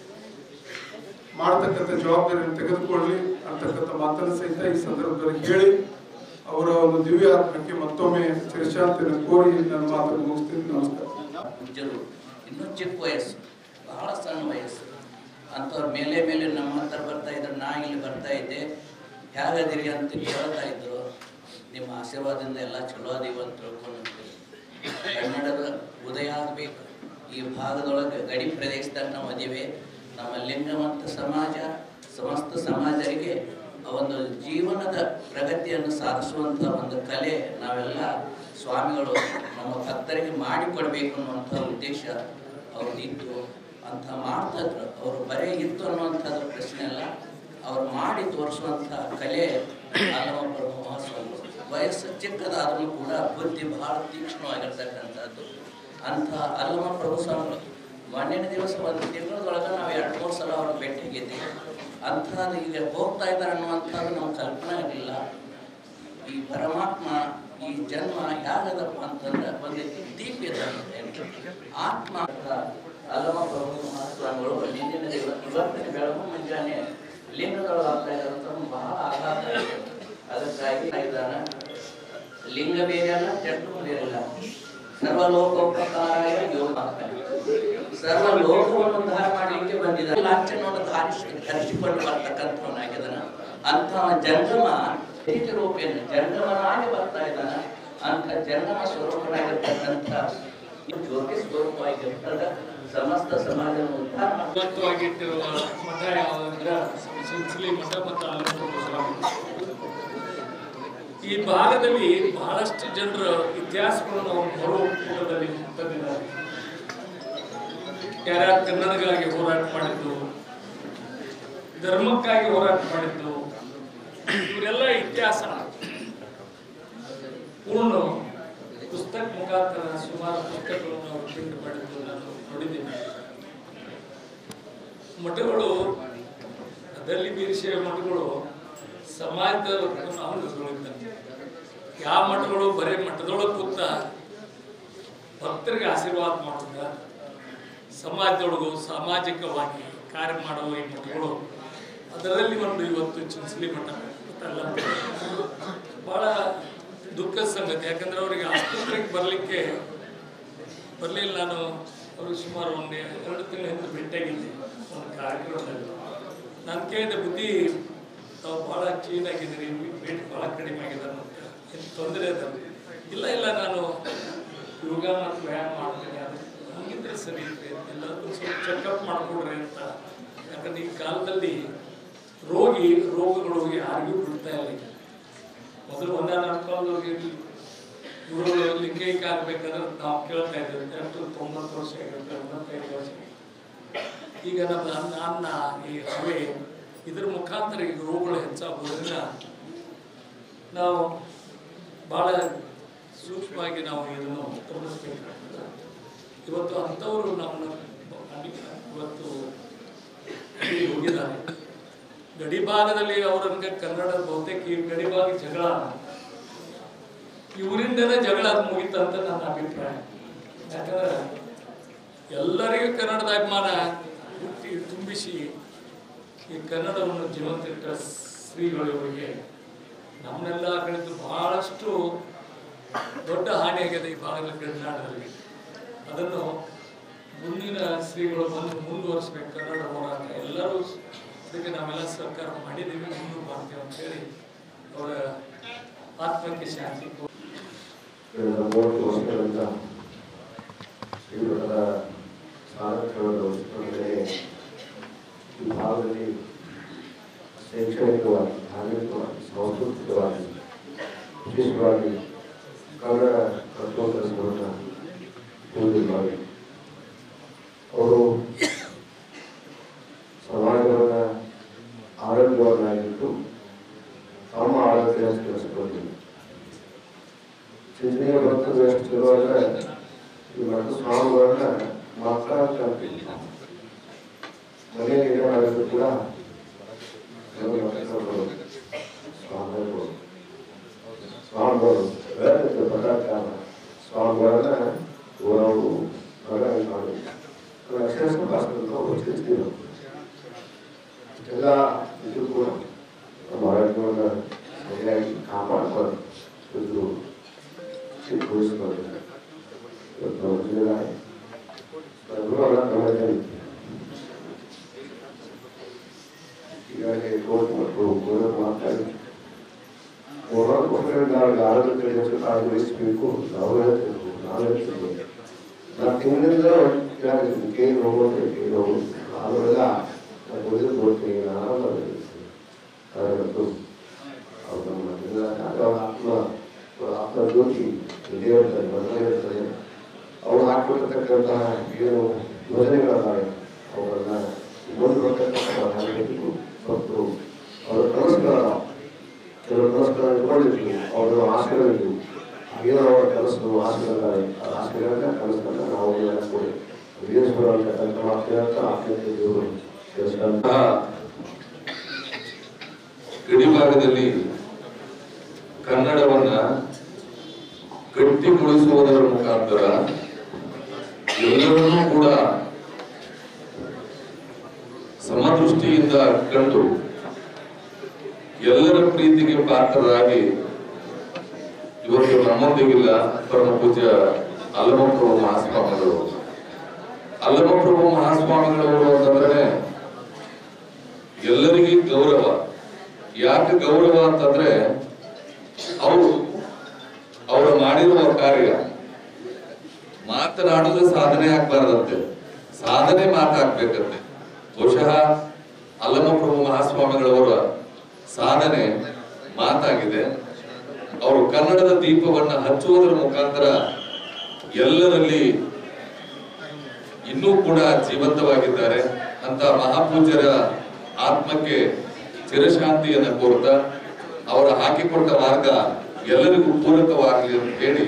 ಮಾಡತಕ್ಕಂಥ ಜವಾಬ್ದಾರಿಯನ್ನು ತೆಗೆದುಕೊಳ್ಳಿ ಅಂತಕ್ಕಂಥ ಮಾತನ್ನು ಸಹಿತ ಈ ಸಂದರ್ಭದಲ್ಲಿ ಹೇಳಿ ಅವರ ಒಂದು ದಿವ್ಯ ಆತ್ಮಕ್ಕೆ ಮತ್ತೊಮ್ಮೆ ಚಿರಶಾಂತಿಯನ್ನು ಕೋರಿ ನನ್ನ ಮಾತನ್ನು ಮುಗಿಸ್ತೀನಿ ನಮಸ್ಕಾರ ಪೂಜ್ಯರು ಇನ್ನೂ ಚಿಕ್ಕ ವಯಸ್ಸು ಬಹಳ ಸಣ್ಣ ವಯಸ್ಸು ಅಂಥವ್ರ ಮೇಲೆ ಮೇಲೆ ನಮ್ಮ ಹತ್ರ ಬರ್ತಾ ಇದ್ರು ನಾ ಇಲ್ಲಿ ಬರ್ತಾ ಇದ್ದೆ ಹೇಗದಿರಿ ಅಂತ ಕೇಳ್ತಾ ಇದ್ರು ನಿಮ್ಮ ಆಶೀರ್ವಾದದಿಂದ ಎಲ್ಲ ಚಲೋ ಅದೀವಿ ಅಂತ ತಿಳ್ಕೊಂಡಿರ್ತೀವಿ ಕನ್ನಡದ ಉದಯ ಆಗಬೇಕು ಈ ಭಾಗದೊಳಗೆ ಗಡಿ ಪ್ರದೇಶದಾಗ ನಾವು ಅದಿವೆ ನಮ್ಮ ಲಿಂಗವಂತ ಸಮಾಜ ಸಮಸ್ತ ಸಮಾಜರಿಗೆ ಆ ಒಂದು ಜೀವನದ ಪ್ರಗತಿಯನ್ನು ಸಾಧಿಸುವಂಥ ಒಂದು ಕಲೆ ನಾವೆಲ್ಲ ಸ್ವಾಮಿಗಳು ನಮ್ಮ ಭಕ್ತರಿಗೆ ಮಾಡಿಕೊಡ್ಬೇಕು ಅನ್ನುವಂಥ ಉದ್ದೇಶ ಅವ್ರದ್ದು ಇತ್ತು ಅಂತ ಮಾಡ್ತಾ ಇದ್ರು ಅವರು ಬರೇ ಇತ್ತು ಅನ್ನುವಂಥದ್ದು ಪ್ರಶ್ನೆ ಅಲ್ಲ ಅವ್ರು ಮಾಡಿ ತೋರಿಸುವಂಥ ಕಲೆ ಹಲವು ಪ್ರಭು ಮಹಾಸ್ವಾಮಿಗಳು ವಯಸ್ಸು ಚಿಕ್ಕದಾದ್ರೂ ಕೂಡ ಬುದ್ಧಿ ಬಹಳ ತೀಕ್ಷ್ಣವಾಗಿರ್ತಕ್ಕಂಥದ್ದು ಅಂಥ ಅಲ್ಲಮ ಪ್ರಭು ಸ್ವಾಮಿಗಳು ಮೊನ್ನೆನ ದಿವಸ ಒಂದು ತಿಂಗಳದೊಳಗೆ ನಾವು ಎರಡು ಮೂರು ಸಲ ಅವ್ರ ಭೇಟಿಯಾಗಿದ್ದೀವಿ ಅಂಥದ್ದು ಈಗ ಹೋಗ್ತಾ ಇದ್ದಾರೆ ಅನ್ನುವಂಥದ್ದು ನಮ್ಮ ಕಲ್ಪನೆ ಇರಲಿಲ್ಲ ಈ ಪರಮಾತ್ಮ ಈ ಜನ್ಮ ಯಾಗದಪ್ಪ ಅಂತಂದ್ರೆ ಒಂದು ದೀಪ ಇದ್ದಂತೆ ಆತ್ಮ ಅಂತ ಅಲ್ಲಮ ಪ್ರಭು ಮಹಾಸ್ವಾಮಿಗಳು ನಿನ್ನಿನ ದಿವ ಇವತ್ತಿನ ಬೆಳಗು ಮುಂಜಾನೆ ಲಿಂಗದೊಳಗೆ ಆಗ್ತಾ ಇರೋದು ಬಹಳ ಆಘಾತ ಆಗಿದೆ ಅದಕ್ಕಾಗಿ ಇದ್ದಾನೆ ಲಿಂಗ ಬೇರೆ ಅಲ್ಲ ಜಟ್ಟು ಬೇರೆ ಅಲ್ಲ ಸರ್ವಲೋಕೋಪಕಾರಾಯ ಯೋಗ ಸರ್ವ ಲೋಕವನ್ನು ಉದ್ಧಾರ ಮಾಡಲಿಕ್ಕೆ ಬಂದಿದ್ದಾನೆ ಲಾಂಛನವನ್ನು ಧಾರಿಸಿ ಧರಿಸಿಕೊಂಡು ಬರ್ತಕ್ಕಂಥವನಾಗಿದ್ದಾನ ಅಂತ ಜಂಗಮ ಹೇಗೆ ರೂಪೇಣ ಜಂಗಮನಾಗಿ ಬರ್ತಾ ಇದ್ದಾನ ಅಂತ ಜಂಗಮ ಸ್ವರೂಪನಾಗಿರ್ತಕ್ಕಂಥ ಜ್ಯೋತಿ ಸ್ವರೂಪವಾಗಿರ್ತದ ಸಮಸ್ತ ಸಮಾಜವನ್ನು ಉದ್ಧಾರ ಮಾಡ್ತಾ ಇವತ್ತವಾಗಿಟ್ಟಿರುವ ಮಠ ಯಾವುದಂದ್ರೆ ಸಿಂಚಲಿ ಮಠ ಮತ್ತು ಅಲ್ಲಮಪ್ರಭು ಸ್ವಾಮಿ ಈ ಭಾಗದಲ್ಲಿ ಬಹಳಷ್ಟು ಜನರ ಇತಿಹಾಸಗಳನ್ನು ಅವರು ಮರುಪೂಟದಲ್ಲಿ ತಂದಿದ್ದಾರೆ ಯಾರ್ಯಾರು ಕನ್ನಡಗಾಗಿ ಹೋರಾಟ ಮಾಡಿದ್ದು ಧರ್ಮಕ್ಕಾಗಿ ಹೋರಾಟ ಮಾಡಿದ್ದು ಇವರೆಲ್ಲ ಇತಿಹಾಸ ಪೂರ್ಣ ಪುಸ್ತಕ ಮುಖಾಂತರ ಸುಮಾರು ಪುಸ್ತಕಗಳನ್ನು ಅವರು ಪ್ರಿಂಟ್ ಮಾಡಿದ್ದು ನಾನು ನೋಡಿದ್ದೀನಿ ಮಠಗಳು ಅದರಲ್ಲಿ ಬೀರಿಸಿದ ಮಠಗಳು ಸಮಾಜದ ಅಂಗಗಳಿದ್ದಂತೆ ಯಾವ ಮಠಗಳು ಬರೀ ಮಠದೊಳಗೆ ಕೂತ ಭಕ್ತರಿಗೆ ಆಶೀರ್ವಾದ ಮಾಡುತ್ತ ಸಮಾಜದೊಳಗು ಸಾಮಾಜಿಕವಾಗಿ ಕಾರ್ಯ ಮಾಡುವ ಈ ಮಠಗಳು ಅದರಲ್ಲಿ ಒಂದು ಇವತ್ತು ಚಿನ್ಸಲಿ ಮಠ ಮತ್ತೆಲ್ಲ ಬಹಳ ದುಃಖದ ಸಂಗತಿ ಯಾಕಂದ್ರೆ ಅವರಿಗೆ ಆಸ್ಪತ್ರೆಗೆ ಬರಲಿಕ್ಕೆ ಬರಲಿಲ್ಲ ನಾನು ಅವರು ಸುಮಾರು ಒಂದು ಎರಡು ತಿಂಗಳ ಹಿಂದೆ ಭೇಟಿಯಾಗಿದ್ದೆ ಒಂದು ಕಾರ್ಯಕ್ರಮದಲ್ಲಿ ನಾನು ಕೇಳಿದೆ ಬುದ್ಧಿ ತಾವು ಭಾಳ ಕ್ಲೀನ್ ಆಗಿದ್ದೀರಿ ವೇಟ್ ಭಾಳ ಕಡಿಮೆ ಆಗಿದ್ದಾರೆ ಅಂತ ಏನು ತೊಂದರೆ ಅದ ಇಲ್ಲ ಇಲ್ಲ ನಾನು ಯೋಗ ಮತ್ತು ವ್ಯಾಯಾಮ ಮಾಡ್ತೀನಿ ಅದು ಹಂಗಿದ್ರೆ ಸರಿ ಇದೆ ಎಲ್ಲರಿಗೂ ಸ್ವಲ್ಪ ಚೆಕಪ್ ಮಾಡ್ಕೊಡ್ರಿ ಅಂತ ಯಾಕಂದ್ರೆ ಈ ಕಾಲದಲ್ಲಿ ರೋಗಿ ರೋಗಗಳು ಯಾರಿಗೂ ಬಿಡ್ತಾ ಇಲ್ಲ ಈಗ. ಮೊದಲು ಒಂದಾನ ಅನ್ಕೊಂಡವ್ರಿಗೆ ಇವರು ಲಿಂಗೈಕ ಆಗ್ಬೇಕಂದ್ರೆ ನಾವು ಕೇಳ್ತಾ ಇದ್ದೇವೆ ಎಷ್ಟು ತೊಂಬತ್ತು ವರ್ಷ ಆಗಿರುತ್ತೆ ಎಂಬತ್ತೈದು ವರ್ಷ ಈಗ ನಮ್ಮ ಅನ್ನ ಅನ್ನ ಈ ಹವೆ ಇದ್ರ ಮುಖಾಂತರ ಈಗ ರೋಗಗಳು ಹೆಚ್ಚಾಗೋದ್ರಿಂದ ನಾವು ಬಹಳ ಸೂಕ್ಷ್ಮವಾಗಿ ನಾವು ಇದನ್ನು ಗಮನಿಸ್ಬೇಕಾಗ್ತದೆ ಇವತ್ತು ಅಂಥವರು ನಮ್ಮನ್ನು ಅನೇಕ ಇವತ್ತು ಇಲ್ಲಿ ಹೋಗಿದ್ದಾರೆ ಗಡಿ ಭಾಗದಲ್ಲಿ ಅವರನ್ಗೆ ಕನ್ನಡ ಬಹುತೇಕ ಈ ಗಡಿ ಭಾಗ ಜಗಳ ಇವರಿಂದನೇ ಜಗಳ ಮುಗಿತಂತ ನನ್ನ ಅಭಿಪ್ರಾಯ ಯಾಕಂದ್ರೆ ಎಲ್ಲರಿಗೂ ಕನ್ನಡದ ಅಭಿಮಾನ ಹುಟ್ಟಿ ತುಂಬಿಸಿ ಈ ಕನ್ನಡವನ್ನು ಜೀವಂತಿಟ್ಟ ಶ್ರೀಗಳು ಇವರಿಗೆ ನಮ್ಮನ್ನೆಲ್ಲ ಕಡೆದು ಬಹಳಷ್ಟು ದೊಡ್ಡ ಹಾನಿಯಾಗಿದೆ ಈ ಭಾಗದ ಗಡಿನಾಡಲ್ಲಿ ಅದನ್ನು ಮುಂದಿನ ಶ್ರೀಗಳು ಬಂದು ಮುಂದುವರಿಸ್ಬೇಕು ಕನ್ನಡ ಹೋರಾಟ ಎಲ್ಲರೂ ಅದಕ್ಕೆ ನಾವೆಲ್ಲ ಸರ್ಕಾರ ಮಾಡಿದ್ದೀವಿ ಮುಂದೆ ಮಾಡ್ತೇವೆ ಅಂತೇಳಿ ಅವರ ಆತ್ಮಕ್ಕೆ ಶಾಂತಿ ಕೋ- ಕಳೆದ ಮೂವತ್ತು ವರ್ಷಗಳಿಂದ ಶ್ರೀಮಠದ ಸಾಧಕಗಳನ್ನು ವಹಿಸಿಕೊಂಡರೆ ಈ ಭಾಗದಲ್ಲಿ ಶೈಕ್ಷಣಿಕವಾಗಿ ಧಾರ್ಮಿಕವಾಗಿ ಸಾಂಸ್ಕೃತಿಕವಾಗಿ ವಿಶೇಷವಾಗಿ ಕನ್ನಡ ತತ್ವಗಳನ್ನು ಹೊಂದಿದ್ದಾರೆ ಅವರು ಸಮಾಜ ಕನ್ನಡವನ್ನಾಗಿಟ್ಟು ತಮ್ಮ ಆಡಳಿತ ತಿಳಿಸ್ಕೊಳ್ತೀನಿ ಚಿಂತನೆಗೆ ಬರ್ತದೆ ಎಷ್ಟು ಚಲೋ ಅಂದ್ರೆ ಈ ಮಠ ಸ್ವಾಮಿಗಳನ್ನ ಮಕ್ಕಳ ಕಲ್ಪಿಲ್ಲ ಮನೆಯಲ್ಲಿ ಏನಾದರೂ ಕೂಡ ಕೆಲವು ಮಕ್ಕಳು ಸ್ವಾಮಿಗಳು ಸ್ವಾಮಿಗಳು ಹೇಳ್ತಿದ್ರು ಪದಾರ್ಥ ಸ್ವಾಮಿಗಳನ್ನ ಊರವರು ಮಗ ಮಾಡಿ ಅಕ್ಷರ ಭಾಷೆಗಳನ್ನು ಉಚ್ಚರಿಸ್ತೀವಿ ಎಲ್ಲ ಇದು ಕೂಡ ನಮ್ಮ ಆರೋಗ್ಯವನ್ನು ಸರಿಯಾಗಿ ಕಾಪಾಡ್ಕೊಂಡು ಇದು ಸಿದ್ಧಗೊಳಿಸ್ಕೊಂಡು ಇವತ್ತು ನಾವು ಜಿಲ್ಲೆ ಎಲ್ಲರೂ ಎಲ್ಲ ಗಮನಿಸಿ ಈಗಾಗಲೇ ಕೋರ್ಟ್ ಮತ್ತು ಗೋರ ಮಾತಾಡಿ ಮೂರ್ನಾಲ್ಕು ವರ್ಷಗಳಿಂದ ಅವ್ರಿಗೆ ಆರೋಗ್ಯ ಹೆಚ್ಚು ಕಾಳಜಿ ವಹಿಸಬೇಕು ನಾವು ಹೇಳ್ತಿದ್ವು ನಾವು ಹೇಳ್ತಿದ್ವು ನಾನು ತಿಂಗಳಿಂದ ಕೇಳಿದ್ದೀನಿ ಕೈ ನೋವು ಅಂದ್ರೆ ಕೈ ನೋವು ಅವೆಲ್ಲ ನಾನು ಉಳಿದು ಕೊಡ್ತೀನಿ ನಾನು ಅದರದ್ದು ಅವ್ರು ನಮ್ಮ ಎಲ್ಲ ಅವ್ರ ಆತ್ಮ ಅವ್ರ ಆತ್ಮ ಜ್ಯೋತಿ ಇದೇ ಇರ್ತದೆ ಮೊದಲೇ ಇರ್ತದೆ ಅವ್ರು ಹಾಕ್ಬಿಟ್ಟಿರ್ತಕ್ಕಂತಹ ಏನು ಯೋಜನೆಗಳಿದ್ದಾವೆ ಅವುಗಳನ್ನ ಮುಂದೆ ಬರ್ತಕ್ಕಂಥ ಹಾಕಬೇಕು ಮತ್ತು ಅವರ ಕನಸುಗಳನ್ನ ಕೆಲವು ಕನಸುಗಳನ್ನ ಇಟ್ಕೊಂಡಿದ್ವಿ ಅವರ ಆಸೆಗಳಿದ್ವು ಏನೋ ಅವರ ಕನಸು ಆಸೆಗಳಿದ್ದಾವೆ ಆ ಆಸೆಗಳನ್ನ ಕನಸನ್ನ ನಾವು ಎಲ್ಲ ಕೊಡಿ ವೀರೇಶ್ವರ ಅಂತಕ್ಕಂಥ ಮಾತುಗಳಂತ ಆತ್ಮೀಯತೆ ದೇವರು ತಿಳಿಸ್ಕೊಂಡ ಗಡಿಭಾಗದಲ್ಲಿ ಕನ್ನಡವನ್ನ ಗಟ್ಟಿಗೊಳಿಸುವುದರ ಮುಖಾಂತರ ಎಲ್ಲರನ್ನೂ ಕೂಡ ಸಮದೃಷ್ಟಿಯಿಂದ ಕಂಡು ಎಲ್ಲರ ಪ್ರೀತಿಗೆ ಪಾತ್ರರಾಗಿ ಇವತ್ತು ನಮ್ಮೊಂದಿಗಿಲ್ಲ ಪರಮ ಪೂಜ್ಯ ಅಲ್ಲಮಪ್ರಭು ಮಹಾಸ್ವಾಮಿಗಳು ಅಲ್ಲಮಪ್ರಭು ಮಹಾಸ್ವಾಮಿಗಳವರು ಅಂತಂದ್ರೆ ಎಲ್ಲರಿಗೂ ಗೌರವ ಯಾಕೆ ಗೌರವ ಅಂತಂದ್ರೆ ಅವರು ಅವರು ಮಾಡಿರುವ ಕಾರ್ಯ ಮಾತನಾಡೋದು ಸಾಧನೆ ಆಗ್ಬಾರ್ದಂತೆ ಸಾಧನೆ ಮಾತಾಗ್ಬೇಕಂತೆ ಬಹುಶಃ ಅಲ್ಲಮಪ್ರಭು ಮಹಾಸ್ವಾಮಿಗಳವರ ಸಾಧನೆ ಮಾತಾಗಿದೆ ಅವರು ಕನ್ನಡದ ದೀಪವನ್ನ ಹಚ್ಚುವುದರ ಮುಖಾಂತರ ಎಲ್ಲರಲ್ಲಿ ಇನ್ನೂ ಕೂಡ ಜೀವಂತವಾಗಿದ್ದಾರೆ ಅಂತ ಮಹಾಪೂಜ್ಯರ ಆತ್ಮಕ್ಕೆ ಚಿರಶಾಂತಿಯನ್ನು ಕೋರ್ತಾ ಅವರ ಹಾಕಿಕೊಟ್ಟ ಮಾರ್ಗ ಎಲ್ಲರಿಗೂ ಪೂರಕವಾಗಲಿ ಅಂತ ಹೇಳಿ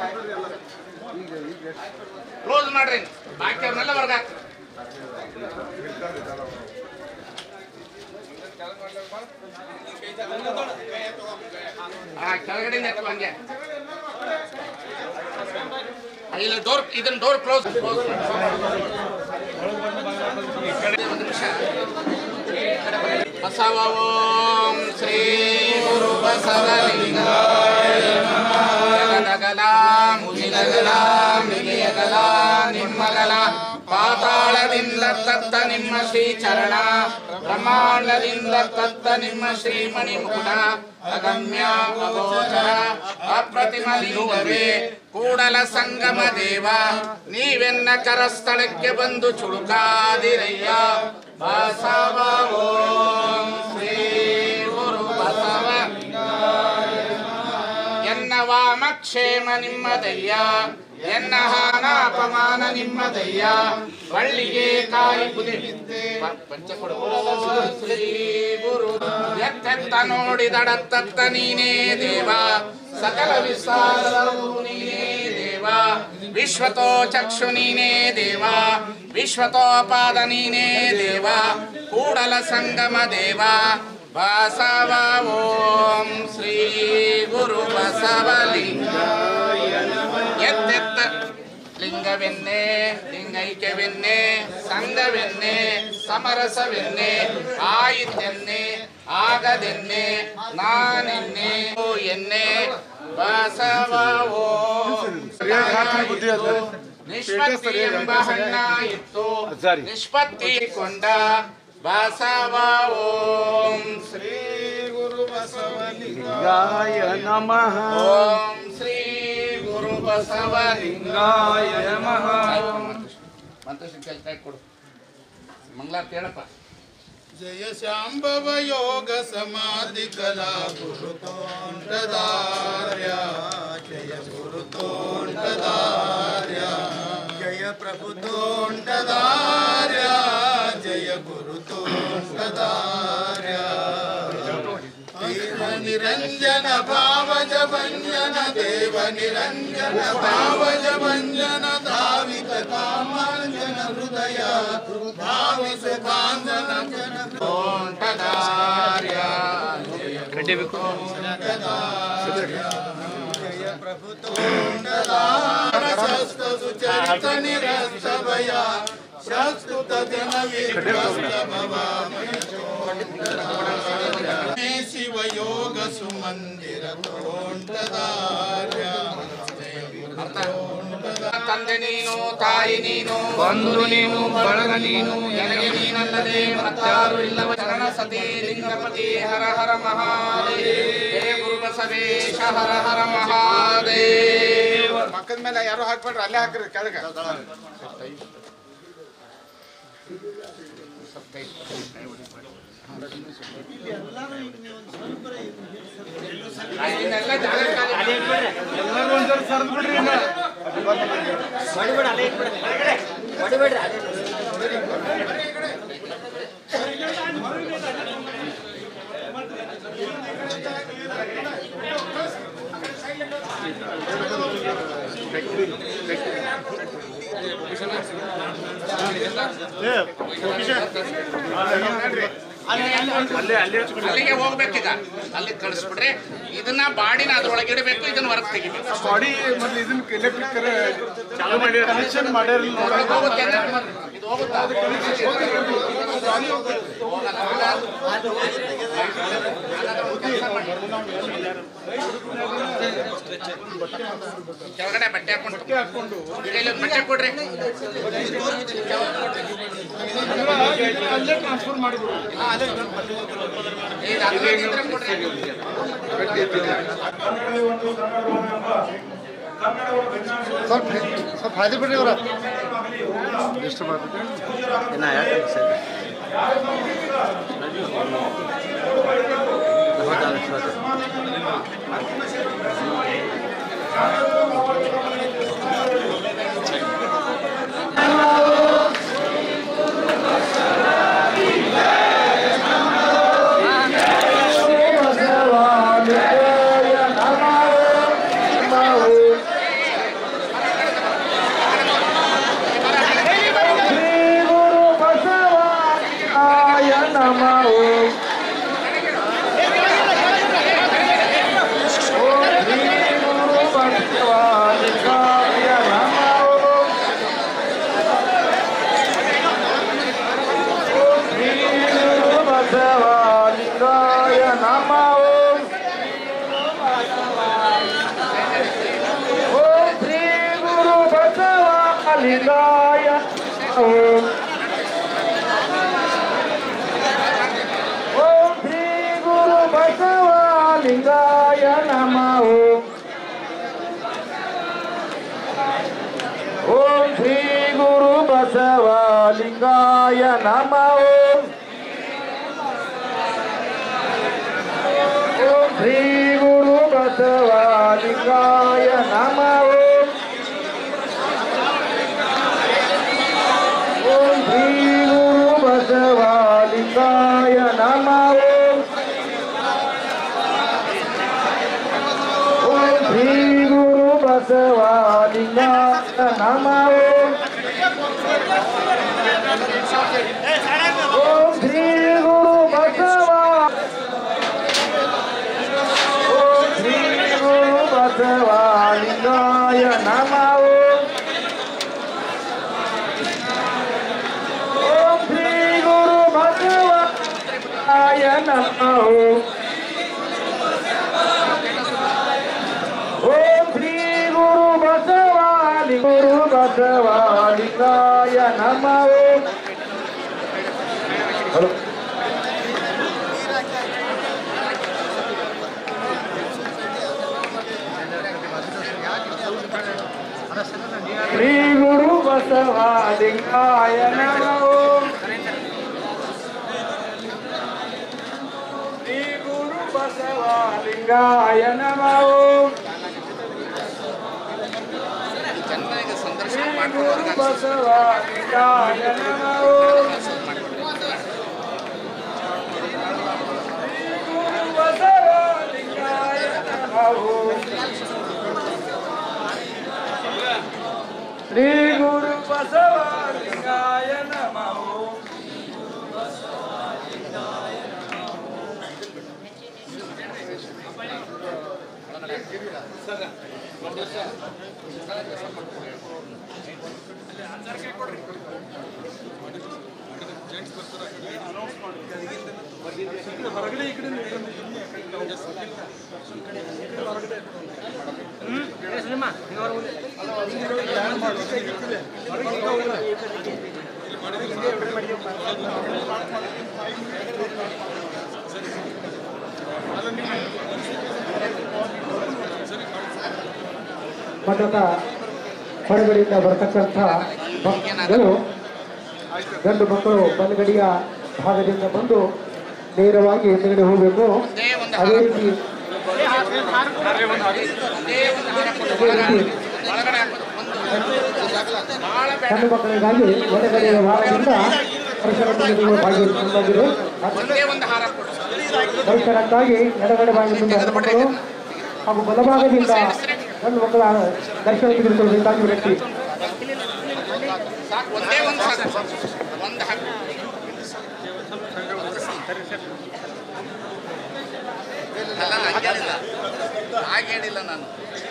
ಕ್ಲೋಸ್ ಮಾಡ್ರಿ ಬಾಕಿ ಅವ್ರನ್ನೆಲ್ಲ ಹೊರಗೆ ಹಾಕ್ರಿ ಹಾ ಕೆಳಗಡೆ ಎತ್ತು ಹಂಗೆ ಆ, ಇಲ್ಲ ಡೋರ್ ಇದನ್ನ ಡೋರ್ ಕ್ಲೋಸ್ ಕ್ಲೋಸ್ ಒಂದು ನಿಮಿಷ ಬಸವ ಓಂ ಶ್ರೀ ಗುರು ಬಸವಲಿಂಗಾಯ ಜಗದಗಲ ಮುಗಿಲಗಲ ಮಿಲಿಯಗಲ ನಿಮ್ಮಗಲ ಪಾತಾಳದಿಂದ ತತ್ತ ನಿಮ್ಮ ಶ್ರೀ ಚರಣ ಬ್ರಹ್ಮಾಂಡದಿಂದ ತತ್ತ ನಿಮ್ಮ ಶ್ರೀ ಮಣಿ ಮುಕುಟ ಅಗಮ್ಯ ಅಗೋಚರ ಅಪ್ರತಿಮ ಲಿಂಗವೇ ಕೂಡಲ ಸಂಗಮ ದೇವ ನೀವೆನ್ನ ಕರಸ್ಥಳಕ್ಕೆ ಬಂದು ಚುಳುಕಾದಿರಯ್ಯ ಬಸವ ಓಂ ಶ್ರೀ ಗುರು ಬಸವ ಎನ್ನ ವಾಮಕ್ಷೇಮ ನಿಮ್ಮದಯ್ಯ ಎನ್ನ ಹಾನಾಪಮಾನ ನಿಮ್ಮದಯ್ಯ ಬಳ್ಳಿಗೆ ಕಾಯಿ ಬುದೆ ಪ- ಪಂಚ ಕೊಡು. ಶ್ರೀ ಗುರು ಎತ್ತೆತ್ತ ನೋಡಿದಡತ್ತತ್ತ ನೀನೇ ದೇವ ಸಕಲ ವಿಸ್ತಾರವು ನೀನೇ ದೇವ ವಿಶ್ವತೋ ಚಕ್ಷು ನೀನೇ ದೇವ ವಿಶ್ವತೋ ಪಾದ ನೀನೇ ದೇವ ಕೂಡಲ ಸಂಗಮ ದೇವ ಬಸವ ಓಂ ಶ್ರೀ ಗುರು ಬಸವಲಿಂಗ ಎತ್ತೆತ್ತ ಲಿಂಗವೆನ್ನೆ ಲಿಂಗೈಕ್ಯವೆನ್ನೆ ಸಂಘವೆನ್ನೆ ಸಮರಸವೆನ್ನೆ ಆಯಿತೆನ್ನೆ ಆಗದೆನ್ನೆ ನಾನೆನ್ನೆ ಓ ಎನ್ನೆ ಬಸವ ಓಂ ನಿಷ್ಪತ್ತಿ ಎಂಬ ಹಣ್ಣ ಇತ್ತು ನಿಷ್ಪತ್ತಿ ಕೊಂಡ ಬಸವ ಓಂ ಶ್ರೀ ಗುರು ಬಸವಲಿಂಗಾಯ ನಮಃ ಓಂ ಶ್ರೀ ಗುರು ಬಸವಲಿಂಗಾಯ ನಮಃ ಮಂತ್ರ ಕೈ ಕೊಡು ಮಂಗಳಾರತಿ ಹೇಳಪ್ಪ ಜಯ ಶಾಂಭವ ಯೋಗ ಸಮಾಧಿ ಕಲಾ ಗುರು ತೋಂಟದಾರ್ಯ ಜಯ ಗುರು ತೋಂಟದಾರ್ಯ ಜಯ ಪ್ರಭು ತೋಂಟದಾರ್ಯ ಜಯ ಗುರು ತೋಂಟದಾರ್ಯ ದೇವ ನಿರಂಜನ ಭಾವಜ ಭಂಜನ ದೇವ ನಿರಂಜನ ಭಾವಜ ಭಂಜನ ಧಾವಿತ ಕಾಮಾಂಜನ ಹೃದಯ ಭಾವಿಸ ಕಾಂಜನ ಜನ ತೋಂಟದಾರ್ಯ ಜಯ ಪ್ರಭು ಶಸ್ತ್ರ ಸುಚರಿತ ನಿರಸ್ತ ಭಯ ಶಸ್ತುತ ಜನ ಶಿವ ಯೋಗ ಸುಮಂದಿರ ತೋಂಟದಾರ್ಯ ತಂದೆ ನೀನು ತಾಯಿ ನೀನು ಬಂಧು ನೀನು ಬಳಗ ನೀನು ನನಗೆ ನೀನಲ್ಲದೆ ಮತ್ತಾರು ಇಲ್ಲವ ಚರಣ ಸತಿ ಲಿಂಗಪತಿ ಹರ ಹರ ಮಹಾದೇವ ಜಯ ಗುರು ಬಸವೇಶ ಹರ ಹರ ಮಹಾದೇವ ಪಕ್ಕದ ಮೇಲೆ ಯಾರು ಹಾಕ್ಬೇಡ್ರಿ ಅಲ್ಲೇ ಹಾಕ್ರಿ ಕೆಳಗೆ ಇದನ್ನೆಲ್ಲ ಜಾಗ ಖಾಲಿ ಮಾಡಿ. ಎಲ್ಲರೂ ಒಂದ್ಸರಿ ಸರ್ದ್ ಬಿಡ್ರಿ ಇನ್ನ ಅಲ್ಲಿಗೆ ಹೋಗ್ಬೇಕೀಗ ಅಲ್ಲಿ ಕಳಿಸ್ಬಿಡ್ರಿ ಇದನ್ನ ಬಾಡಿನ ಅದ್ರೊಳಗೆ ಇಡಬೇಕು ಇದನ್ನ ಹೊರಗೆ ತೆಗಿಬೇಕು ಬಾಡಿ ಮೊದ್ಲು ಇದನ್ನ ಎಲೆಕ್ಟ್ರಿಕ್ ಚಾಲು ಮಾಡಿ ಕನೆಕ್ಷನ್ ಮಾಡ್ಯಾರಿಲ್ಲ ನೋಡ ಇದು ಹೋಗುತ್ತೆ ಅಂದ್ರೆ ಇದು ಹೋಗುತ್ತಾ ಕೆಳಗಡೆ ಬಟ್ಟೆ ಹಾಕೊಂಡು ಹಾಕೊಂಡು ಈಗ ಇಲ್ಲೊಂದು ಬಟ್ಟೆ ಕೊಡ್ರಿ ಅಲ್ಲೇ ಟ್ರಾನ್ಸ್ಫರ್ ಮಾಡಿಬಿಡು ಈಗ ಅದ್ರ ಇದ್ರೆ ಕೊಡ್ರಿ ಸ್ವಲ್ಪ ಸ್ವಲ್ಪ ಹಾದಿ ಬಿಡ್ರಿ ಇವ್ರ ಎಷ್ಟು ಮಾಡ್ಬೇಕು ಲಿಂಗಾಯ ಓಂ ಓಂ ಶ್ರೀ ಗುರು ಬಸವಲಿಂಗಾಯ ನಮಃ ಓಂ ಶ್ರೀ ಗುರು ಬಸವಲಿಂಗಾಯ ನಮಃ ಓಂ ಶ್ರೀ ಗುರು ಬಸವಲಿಂಗಾಯ ನಮಃ ಓಂ ಶ್ರೀ ಗುರು ಬಸವಲಿಂಗಾಯ ನಮಃ ಓಂ ಶ್ರೀ ಗುರು ಬಸವಲಿಂಗಾಯ ನಮಃ ಓಂ ಶ್ರೀ ಗುರು ಬಸವ ಓಂ ಶ್ರೀ ಗುರು ಬಸವಲಿಂಗಾಯ ನಮಃ ಓಂ ಶ್ರೀ ಗುರು ಬಸವಾಯ ನಮಃ ಓಂ ಶ್ರೀ ಗುರು ಬಸವಾಲಿ ಗುರು ಬಸವಾಲಿಂಗಾಯ ನಮಃ ಹಲೋ ಶ್ರೀ ಗುರು ಬಸವಾಲಿಂಗಾಯ ನಮಃ ಶ್ರೀ ಗುರು ಬಸವಾಲಿಂಗಾಯ ನಮಃ ಚೆನ್ನಾಗಿ ಸಂದರ್ಶನ ಶ್ರೀ ಮಾಡ್ಕೊಂಡು ಗುರು ಬಸವಾಲಿಂಗಾಯ ನಮಃ ಶ್ರೀ ಗುರು ಬಸವಾಲಿಂಗಾಯ ನಮಃ ಶ್ರೀ ಗುರು ಬಸವಲಿಂಗಾಯ ನಮಃ ಮಠದ ಹೊರಗಡೆಯಿಂದ ಬರತಕ್ಕಂಥ ಭಕ್ತರು ಗಂಡು ಮಕ್ಕಳು ಬಲಗಡಿಯ ಭಾಗದಿಂದ ಬಂದು ನೇರವಾಗಿ ಹಿಂದುಗಡೆ ಹೋಗಬೇಕು ಅದೇ ರೀತಿ ಒಂದೇ ಒಂದು ಹಾರ ಕೊಡು. ಒಳಗಡೆ ಒಳಗಡೆ ಹಾಕೋದು. ಒಂದು ಬಹಳ ಬೇಡ ಹೆಣ್ಣು ಮಕ್ಕಳಿಗಾಗಿ ಎಡಗಡೆಯ ಭಾಗದಿಂದ ಪರಿಸರ ಭಾಗವಹಿಸಿಕೊಂಡಿದ್ದಾರೆ ಒಂದೇ ಒಂದು ಹಾರ ಕೊಡು ಪರಿಸರಕ್ಕಾಗಿ ಎಡಗಡೆ ಭಾಗದಿಂದ ಹೆಣ್ಣು ಮಕ್ಕಳು ಹಾಗೂ ಬಲಭಾಗದಿಂದ ಗಂಡು ಮಕ್ಕಳ ದರ್ಶನ ತೆಗೆದುಕೊಳ್ಳಬೇಕಾಗಿ ವಿನಂತಿ ಸಾಕು ಒಂದೇ ಒಂದು ಸಾಕು ಒಂದು ಹಾಕು ಅಲ್ಲ ನಾನು ಹೇಳಿಲ್ಲ ಹಾಗೆ ಹೇಳಿಲ್ಲ ನಾನು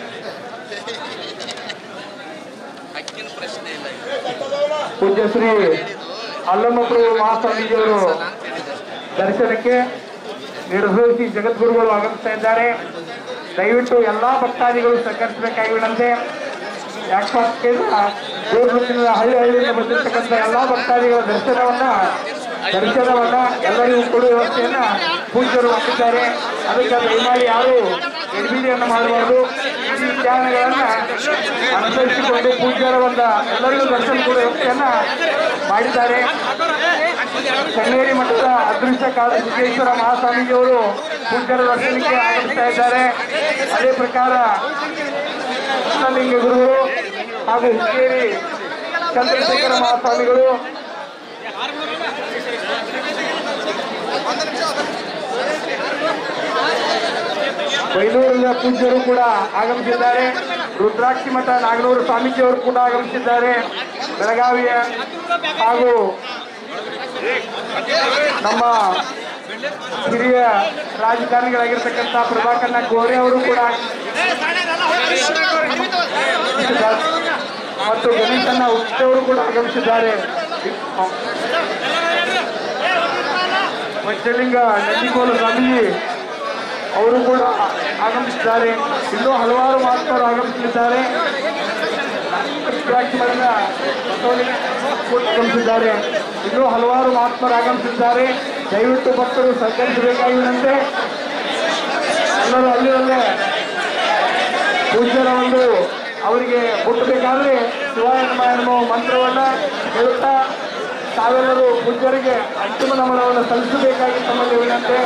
ಹಕ್ಕಿನ ಪ್ರಶ್ನೆ ಇಲ್ಲ ಇದು. ಪೂಜ್ಯ ಶ್ರೀ ಅಲ್ಲಮಪ್ರಭು ಮಹಾಸ್ವಾಮೀಜಿಯವರು ದರ್ಶನಕ್ಕೆ ನಿರ್ವಹಿಸಿ ಜಗದ್ಗುರುಗಳು ಆಗಮಿಸ್ತಾ ಇದ್ದಾರೆ ದಯವಿಟ್ಟು ಎಲ್ಲಾ ಭಕ್ತಾದಿಗಳು ಸಹಕರಿಸಬೇಕಾಗಿ ವಿನಂತಿ ಯಾಕಂದ್ರೆ ದೂರದಿಂದ ಹಳ್ಳಿ ಹಳ್ಳಿಯಿಂದ ಬಂದಿರತಕ್ಕಂಥ ಎಲ್ಲಾ ಭಕ್ತಾದಿಗಳ ದರ್ಶನವನ್ನ ದರ್ಶನವನ್ನ ಎಲ್ಲರಿಗೂ ಕೊಡುವ ವ್ಯವಸ್ಥೆಯನ್ನ ಪೂಜ್ಯರು ಮಾಡಿದ್ದಾರೆ ಅದಕ್ಕೆ ದಯಮಾಡಿ ಯಾರು ಎಡಬಿಡಿಯನ್ನು ಮಾಡಬಾರದು ಈ ವಿಚಾರಣೆಗಳನ್ನ ಅನುಸರಿಸಿಕೊಂಡು ಪೂಜ್ಯರ ಒಂದ ಎಲ್ಲರಿಗೂ ದರ್ಶನ ಕೊಡುವ ವ್ಯವಸ್ಥೆಯನ್ನ ಮಾಡಿದ್ದಾರೆ ಕಣ್ಣೇರಿ ಮಠದ ಅದೃಶ್ಯ ಕಾಲ ಸಿದ್ದೇಶ್ವರ ಮಹಾಸ್ವಾಮೀಜಿಯವರು ಪೂಜ್ಯರ ದರ್ಶನಕ್ಕೆ ಆಗಮಿಸ್ತಾ ಇದ್ದಾರೆ ಅದೇ ಪ್ರಕಾರ ಕೃಷ್ಣಲಿಂಗ ಗುರುಗಳು ಹಾಗೂ ಹುಕ್ಕೇರಿ ಚಂದ್ರಶೇಖರ ಮಹಾಸ್ವಾಮಿಗಳು ಬೈಲೂರಿನ ಪೂಜ್ಯರು ಕೂಡ ಆಗಮಿಸಿದ್ದಾರೆ ರುದ್ರಾಕ್ಷಿ ಮಠ ನಾಗನೂರು ಸ್ವಾಮೀಜಿಯವರು ಕೂಡ ಆಗಮಿಸಿದ್ದಾರೆ ಬೆಳಗಾವಿಯ ಹಾಗೂ ನಮ್ಮ ಹಿರಿಯ ರಾಜಕಾರಣಿಗಳಾಗಿರ್ತಕ್ಕಂಥ ಪ್ರಭಾಕರ್ನ ಗೋರೆ ಅವರು ಕೂಡ ಮತ್ತು ಗಣೇಶನ ಉಚ್ಚವರು ಕೂಡ ಆಗಮಿಸಿದ್ದಾರೆ ಪಂಚಲಿಂಗ ನಂದಿಗೋಲು ಸ್ವಾಮೀಜಿ ಅವರು ಕೂಡ ಆಗಮಿಸಿದ್ದಾರೆ ಇನ್ನೂ ಹಲವಾರು ಮಹಾತ್ಮರು ಆಗಮಿಸಲಿದ್ದಾರೆ ರುದ್ರಾಕ್ಷಿ ಮಠದ ಬಸವಲಿಂಗ ಆಗಮಿಸಿದ್ದಾರೆ ಇನ್ನೂ ಹಲವಾರು ಮಹಾತ್ಮರು ಆಗಮಿಸಿದ್ದಾರೆ ದಯವಿಟ್ಟು ಭಕ್ತರು ಸಹಕರಿಸಬೇಕಾಗಿರುವಂತೆ ಎಲ್ಲರೂ ಅಲ್ಲಿರಲ್ಲೇ ಪೂಜ್ಯರ ಒಂದು ಅವರಿಗೆ ಮುಟ್ಟಬೇಕಾದ್ರೆ ಶಿವಾಯ ನಮ ಎನ್ನುವ ಮಂತ್ರವನ್ನ ಹೇಳುತ್ತಾ ತಾವೆಲ್ಲರೂ ಪೂಜ್ಯರಿಗೆ ಅಂತಿಮ ನಮನವನ್ನು ಸಲ್ಲಿಸಬೇಕಾಗಿ ತಮ್ಮಲ್ಲಿ ವಿನಂತಿ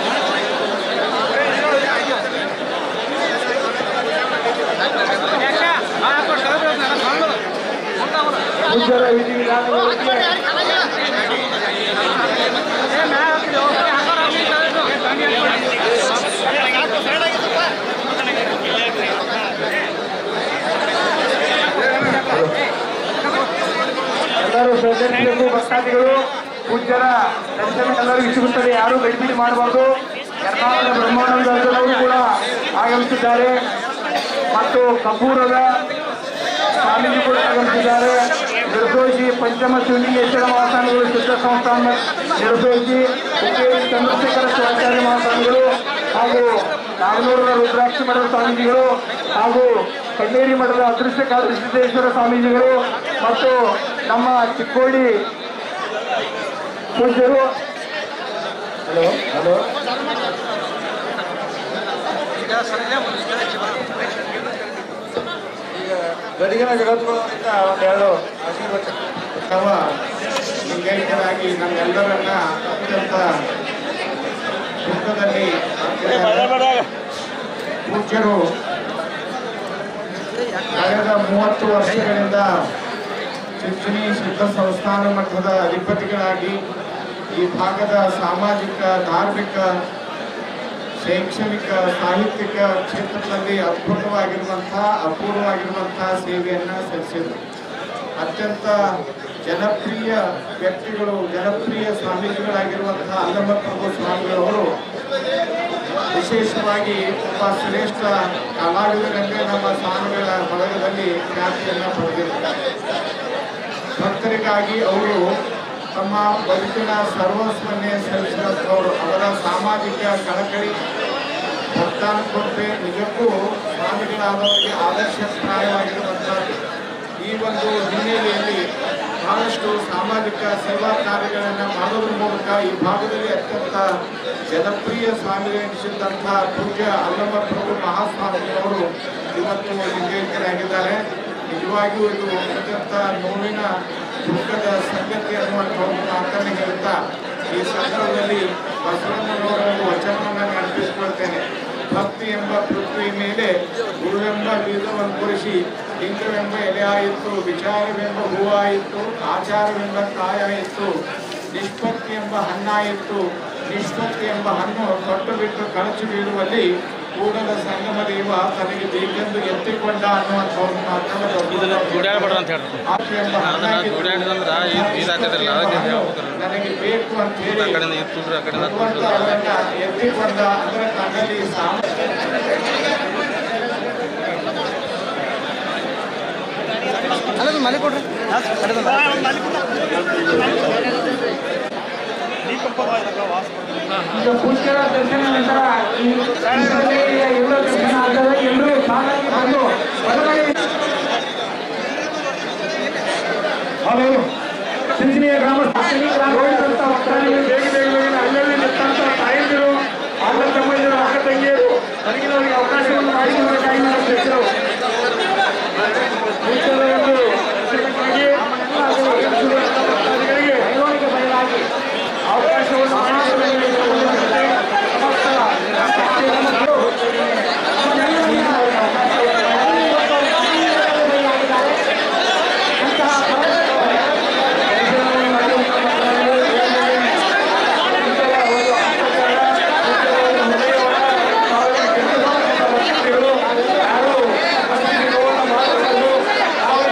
ಪೂಜ್ಯರ ವಿಧಿವಿಧಾನಗಳಿಗೆ ಎಲ್ಲರೂ ಸಹಕರಿಸಬೇಕು ಭಕ್ತಾದಿಗಳು ಪೂಜ್ಯರ ದರ್ಶನ ಎಲ್ಲರಿಗೂ ಸಿಗುತ್ತದೆ ಯಾರು ಗಡಿಬಿಡಿ ಮಾಡಬಾರ್ದು ಎರ್ನಾಳದ ಬ್ರಹ್ಮಾನಂದವರು ಕೂಡ ಆಗಮಿಸಿದ್ದಾರೆ ಮತ್ತು ಕಪೂರದ ಸ್ವಾಮೀಜಿ ಕೂಡ ಆಗಮಿಸಿದ್ದಾರೆ ನಿರ್ದೋಷಿ ಪಂಚಮ ಶಿವಲಿಂಗೇಶ್ವರ ಮಹಾಸ್ವಾಮಿಗಳು ಸಿದ್ಧ ಸಂಸ್ಥಾನ ನಿರ್ದೋಷಿ ಹುಕ್ಕೇರಿ ಚಂದ್ರಶೇಖರ ಶಿವಾಚಾರ್ಯ ಮಹಾಸ್ವಾಮಿಗಳು ಹಾಗೂ ನಾಗನೂರದ ರುದ್ರಾಕ್ಷಿ ಮಠದ ಸ್ವಾಮೀಜಿಗಳು ಹಾಗೂ ಕಣ್ಣೇರಿ ಮಠದ ಅದೃಶ್ಯ ಸಿದ್ದೇಶ್ವರ ಸ್ವಾಮೀಜಿಗಳು ಮತ್ತು ನಮ್ಮ ಚಿಕ್ಕೋಡಿ ಪೂಜ್ಯರು ಹಲೋ ಹಲೋ ಈಗ ಗಡಿಗಿನ ಜಗತ್ತುಗಳಿಂದ ಒಂದೆರಡು ಆಶೀರ್ವಚ ತಮ್ಮ ಲಿಂಗೈಕ್ಯರಾಗಿ ನಮ್ಮೆಲ್ಲರನ್ನ ಅತ್ಯಂತ ದುಃಖದಲ್ಲಿ ಪೂಜ್ಯರು ಕಳೆದ ಮೂವತ್ತು ವರ್ಷಗಳಿಂದ ಚಿಂಚಣಿ ಸಿದ್ಧ ಸಂಸ್ಥಾನ ಮಠದ ಅಧಿಪತಿಗಳಾಗಿ ಈ ಭಾಗದ ಸಾಮಾಜಿಕ ಧಾರ್ಮಿಕ ಶೈಕ್ಷಣಿಕ ಸಾಹಿತ್ಯಿಕ ಕ್ಷೇತ್ರದಲ್ಲಿ ಅದ್ಭುತವಾಗಿರುವಂತಹ ಅಪೂರ್ವವಾಗಿರುವಂತಹ ಸೇವೆಯನ್ನ ಸಲ್ಲಿಸಿದರು ಅತ್ಯಂತ ಜನಪ್ರಿಯ ವ್ಯಕ್ತಿಗಳು ಜನಪ್ರಿಯ ಸ್ವಾಮೀಜಿಗಳಾಗಿರುವಂತಹ ಅಲ್ಲಮ ಪ್ರಭು ಸ್ವಾಮಿಗಳವರು ವಿಶೇಷವಾಗಿ ಒಬ್ಬ ಶ್ರೇಷ್ಠ ಕಲಾವಿದರೆಂದೇ ನಮ್ಮ ಸ್ವಾಮಿಗಳ ಬಳಗದಲ್ಲಿ ಖ್ಯಾತಿಯನ್ನು ಪಡೆದಿದ್ದಾರೆ ಭಕ್ತರಿಗಾಗಿ ಅವರು ತಮ್ಮ ಬದುಕಿನ ಸರ್ವಸ್ವನ್ನೇ ಸಲ್ಲಿಸಿದಂಥವರು ಅವರ ಸಾಮಾಜಿಕ ಕಳಕಳಿ ಭಕ್ತಾನುಕಂಪೆ ನಿಜಕ್ಕೂ ಸ್ವಾಮಿಗಳಾದವರಿಗೆ ಆದರ್ಶಪ್ರಾಯವಾಗಿರುವಂಥದ್ದು ಈ ಒಂದು ಹಿನ್ನೆಲೆಯಲ್ಲಿ ಬಹಳಷ್ಟು ಸಾಮಾಜಿಕ ಸೇವಾ ಕಾರ್ಯಗಳನ್ನು ಮಾಡೋದ್ರ ಮೂಲಕ ಈ ಭಾಗದಲ್ಲಿ ಅತ್ಯಂತ ಜನಪ್ರಿಯ ಸ್ವಾಮಿಗಳೆನಿಸಿದಂತಹ ಪೂಜ್ಯ ಅಲ್ಲಮ ಪ್ರಭು ಮಹಾಸ್ವಾಮಿಗಳವರು ಇವತ್ತು ಲಿಂಗೈಕ್ಯರಾಗಿದ್ದಾರೆ ನಿಜವಾಗಿಯೂ ಇದು ಅತ್ಯಂತ ನೋವಿನ ದುಃಖದ ಸಂಗತಿ ಅನ್ನುವಂಥದ್ದು ಮಾತನ್ನು ಹೇಳುತ್ತಾ ಈ ಸಂದರ್ಭದಲ್ಲಿ ಬಸವಣ್ಣನವರ ಒಂದು ವಚನವನ್ನು ನೆನಪಿಸಿಕೊಳ್ತೇನೆ ಭಕ್ತಿ ಎಂಬ ಪೃಥ್ವಿ ಮೇಲೆ ಗುರುವೆಂಬ ಬೀಜವನ್ನು ಕುರಿಸಿ ಲಿಂಗವೆಂಬ ಎಲೆ ಆಯಿತು ವಿಚಾರವೆಂಬ ಹೂವಾಯಿತು ಆಚಾರವೆಂಬ ಕಾಯಾಯಿತು ನಿಷ್ಪತ್ತಿ ಎಂಬ ಹಣ್ಣಾಯಿತು ನಿಷ್ಪತ್ತಿ ಎಂಬ ಹಣ್ಣು ತೊಟ್ಟು ಬಿಟ್ಟು ಕಳಚಿ ಬೀಳುವಲ್ಲಿ ಕೂಡಲ ಸಂಗಮ ದೇವ ತನಗೆ ಬೇಕೆಂದು ಎತ್ತಿಕೊಂಡ ಅನ್ನುವಂಥ ಒಂದು ಮಾತನ್ನು ದುಡ್ಯಾಡ್ಬೇಡ್ರಿ ಅಂತ ಹೇಳ್ರಿ ಆಕೆ ಎಂಬ ಅದನ್ನ ಹಣ್ಣಾಗಿ ದುಡ್ಯಾಡಿದಂದ್ರ ಇದಾಗ್ತೈತ್ರಲ್ಲ ಅದಕ್ಕೆ ಹೇಳ್ಬೇಕ್ರಿ ನನಗೆ ಬೇಕು ಅಂತ ಹೇಳಿ ಆ ಕಡೆಯಿಂದ ಇದು ತುಡ್ರಿ ಆ ಕಡೆಯಿಂದ ಭಗವಂತ ತುಡ್ರಿ ಅವರನ್ನ ಎತ್ತಿಕೊಂಡ ಅಂದ್ರೆ ತನ್ನಲ್ಲಿ ಸಾಮ ಅಲ್ಲ ಮನೆ ಕೊಡ್ರಿ ಈಗ ಪೂಜ್ಯರ ದರ್ಶನ ನಂತರ ಈ ಎಲ್ಲರೂ ದರ್ಶನ ಆಗ್ತದೆ ಎಲ್ಲರೂ ಸಾಲಾಗಿ ಬಂದು ಹೊರಗಡೆ ಹಲೋ ಸಿಂಚನಿಯ ಗ್ರಾಮಸ್ಥ ರೋಹಿತಂತ ವಕ್ತಾರಿಗಳು ಬೇಗ ಬೇಗ ಬೇಗ ಅಲ್ಲಲ್ಲಿ ನಿಂತಂತ ತಾಯಂದಿರು ಅಣ್ಣ ತಮ್ಮಂದಿರು ಅಕ್ಕ ತಂಗಿಯರು ಹೊರಗಿನವರಿಗೆ ಅವಕಾಶವನ್ನು ಮಾಡಿಕೊಡಬೇಕಾಗಿ ನಮ್ಮ ಅಧ್ಯಕ್ಷರು ಪೂಜ್ಯರ ಒಂದು ದರ್ಶನಕ್ಕಾಗಿ ಹಾಗೂ ಎಲ್ಲ ಭಕ್ತಾದಿಗಳಿಗೆ ಐರೋಣಿಗೆ ಬಯಲಾಗಿ ಅವಕಾಶವನ್ನು ಮಾಡಿಕೊಡಬೇಕಾಗಿ ಸಮಸ್ತ ಭಕ್ತಾದಿಗಳು ಯಾರು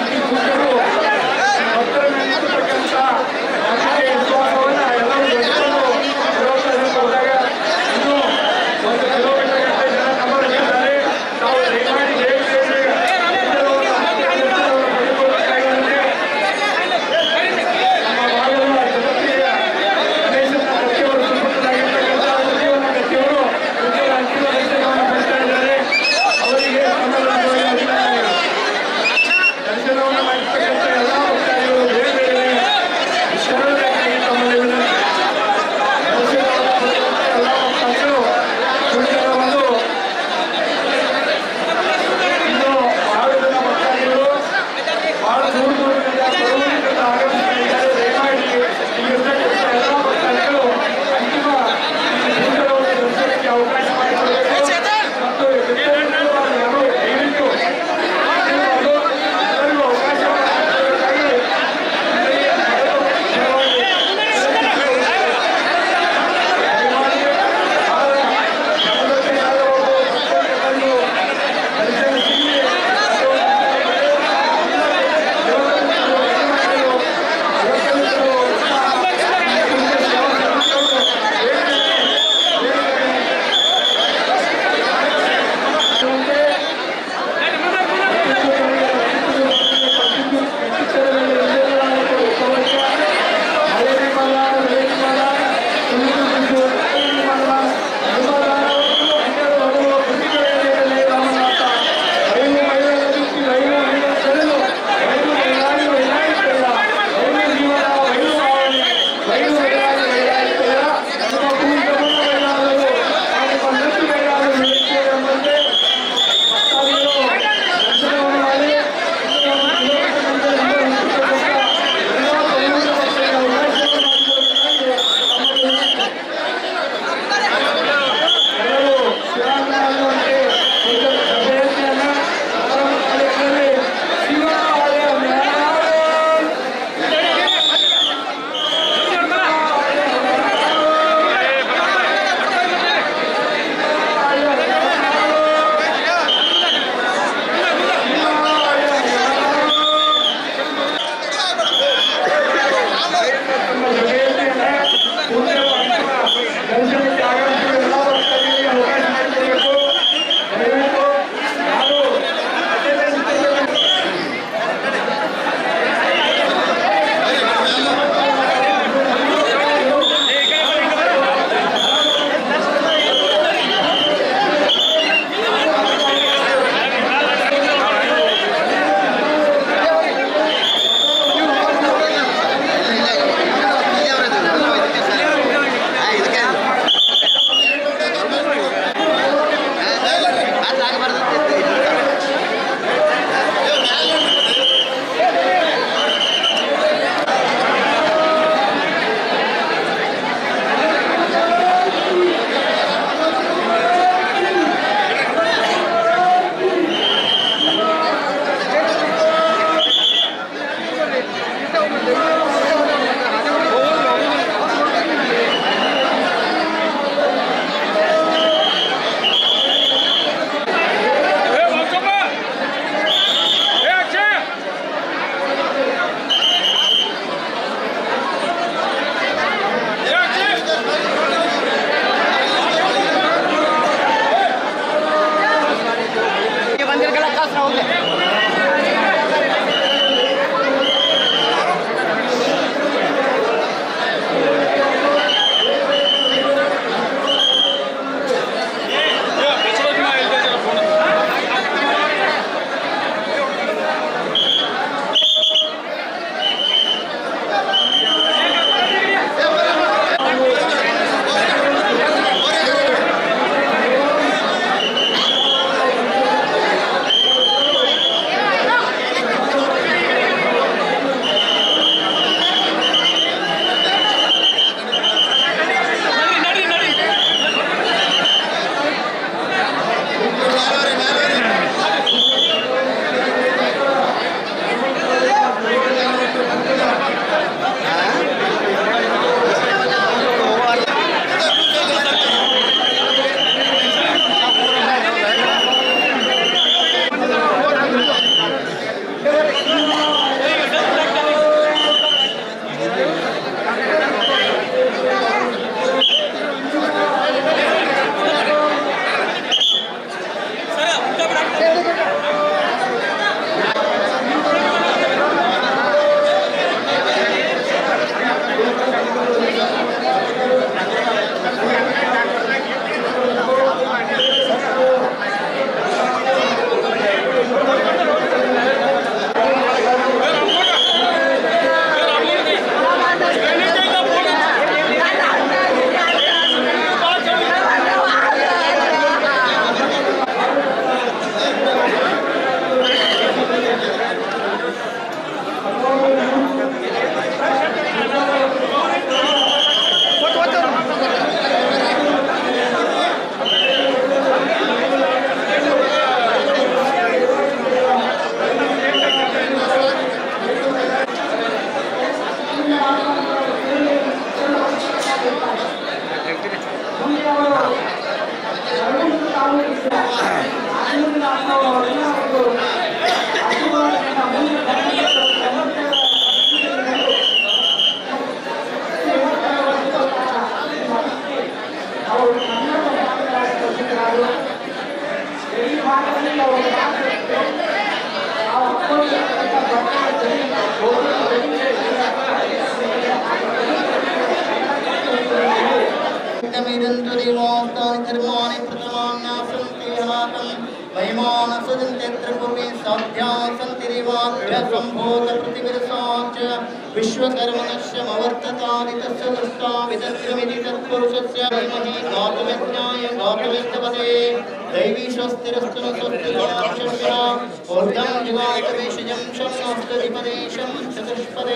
सम्भूत पृथिविरसाच विश्वकर्मणस्य मवर्ततानि तस्य दृष्टामिदत्रमिति तत्पुरुषस्य धीमहि गौतमज्ञाय गौतमिष्टपदे दैवी स्वस्तिरस्तु न स्वस्तिर्षा ऊर्धं जुगातवेशजं शं नोस्तधिपदेशं चतुष्पदे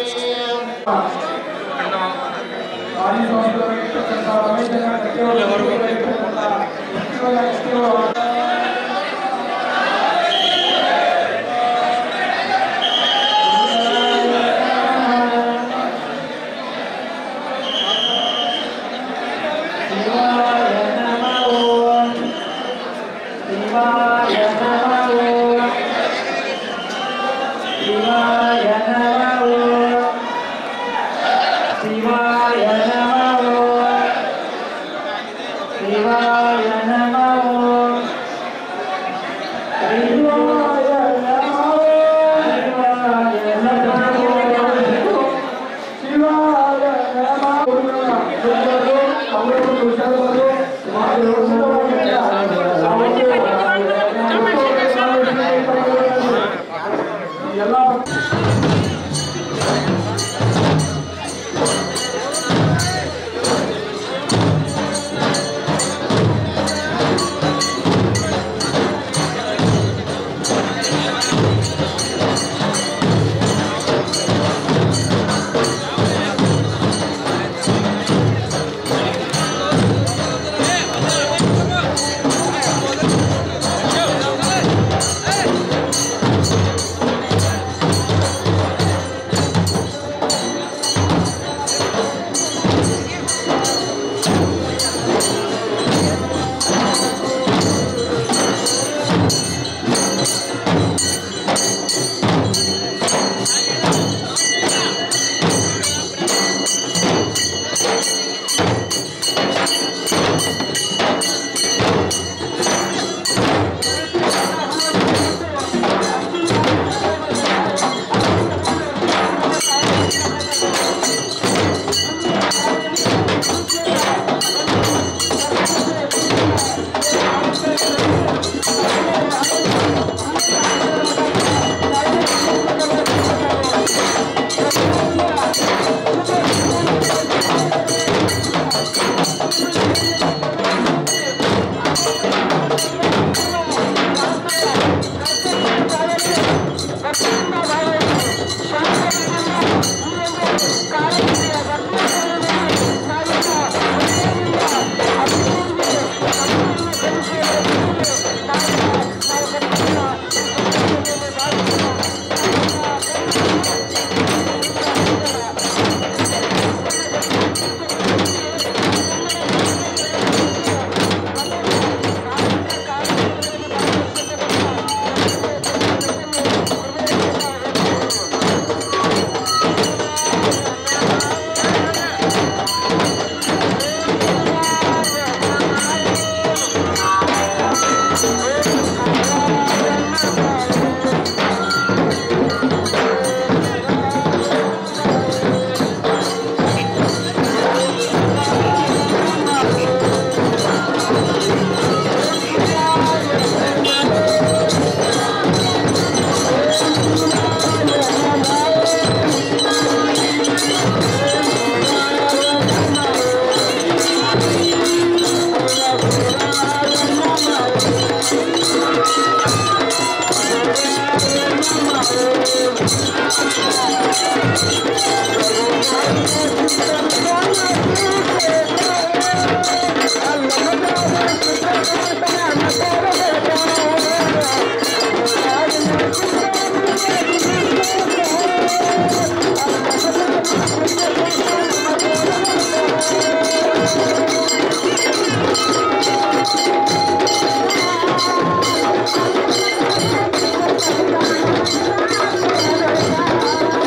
Thank you.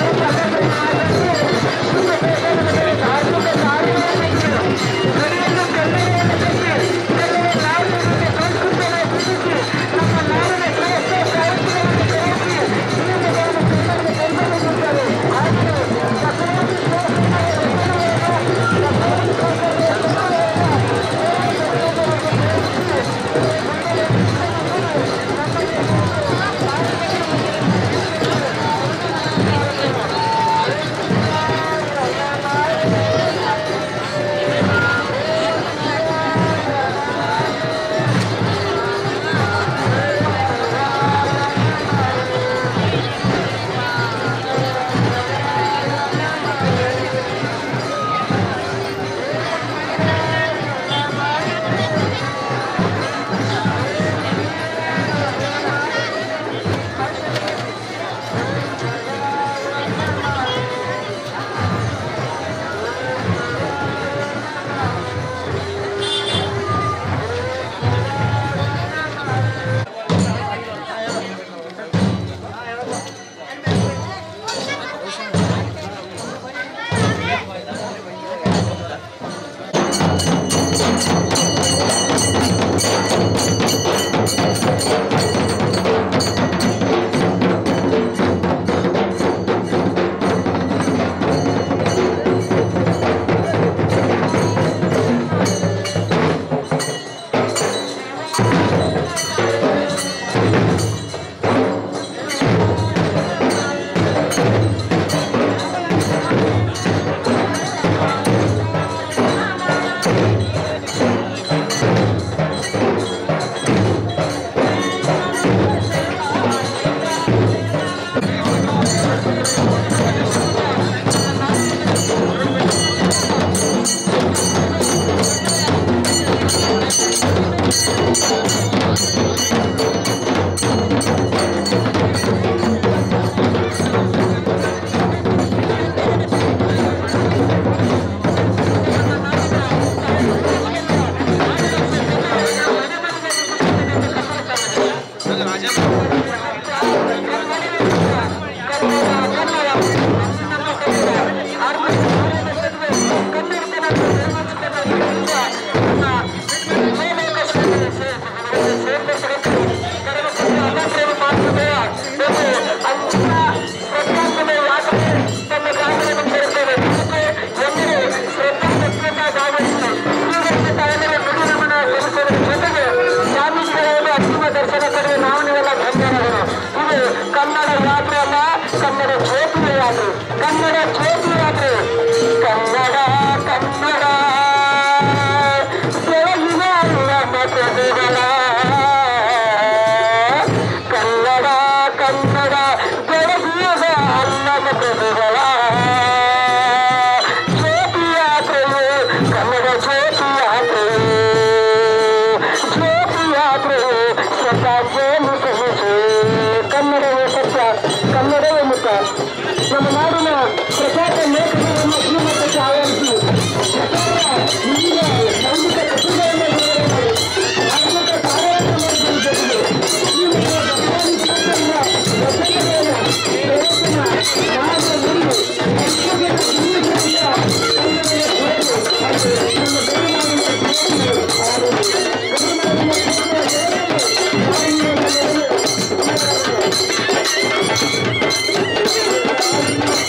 ಕನ್ನಡ ಯಾತ್ರೆ ಅಲ್ಲ ಕನ್ನಡ ಜ್ಯೋತಿಯ ಯಾತ್ರೆ ಕನ್ನಡ ಜ್ಯೋತಿ ಯಾತ್ರೆ ಕನ್ನಡ ಕನ್ನಡ ಬೆಳಗಿನ ನಮ್ಮ ಪ್ರಜೆಗಳ ಕನ್ನಡ ಕನ್ನಡ ಬೆಳಗಿನ ನಮ್ಮ ಪ್ರಜೆಗಳ ಜ್ಯೋತಿ ಯಾತ್ರೆಯು ಕನ್ನಡ ಜ್ಯೋತಿ ಯಾತ್ರೆಯು ಜ್ಯೋತಿ ಯಾತ್ರೆಯು ಸ್ವತಃ ಕನ್ನಡವೇ ಸತ್ಯ ಕನ್ನಡವೇ ಮುಖ ನಮ್ಮ ನಾಡಿನ ಪ್ರಖ್ಯಾತ ಲೇಖಕರನ್ನು ಶ್ರೀಮಂತಕ್ಕೆ ಆವರಿಸಿ ಈಗ ನೈತಿಕ ಕೃತಿಗಳನ್ನು ಬಿಡುಗಡೆ ಮಾಡಿ ಆರ್ಥಿಕ ಕಾರ್ಯಾಚರಣೆ ಮಾಡುವುದರ ಜೊತೆಗೆ ಶ್ರೀಮಂತ ಭಗವಾನ್ ಕೃಷ್ಣನ ರಚನೆಗಳನ್ನ ಪ್ರಯತ್ನ ಮಾರ್ಗ ನುಡಿದು ಸಂಸ್ಕೃತಿಯ ಜೀವಿಸುತ್ತಿದ್ದ ಕನ್ನಡದ ಹೊರತು ಅದು ನಮ್ಮ ಗಡಿನಾಡಿನ ಜ್ಯೋತಿಗಳು ಹಾಗೂ ಗಡಿನಾಡಿನ ಜ್ಯೋತಿಯ ಸೇವೆಗಳು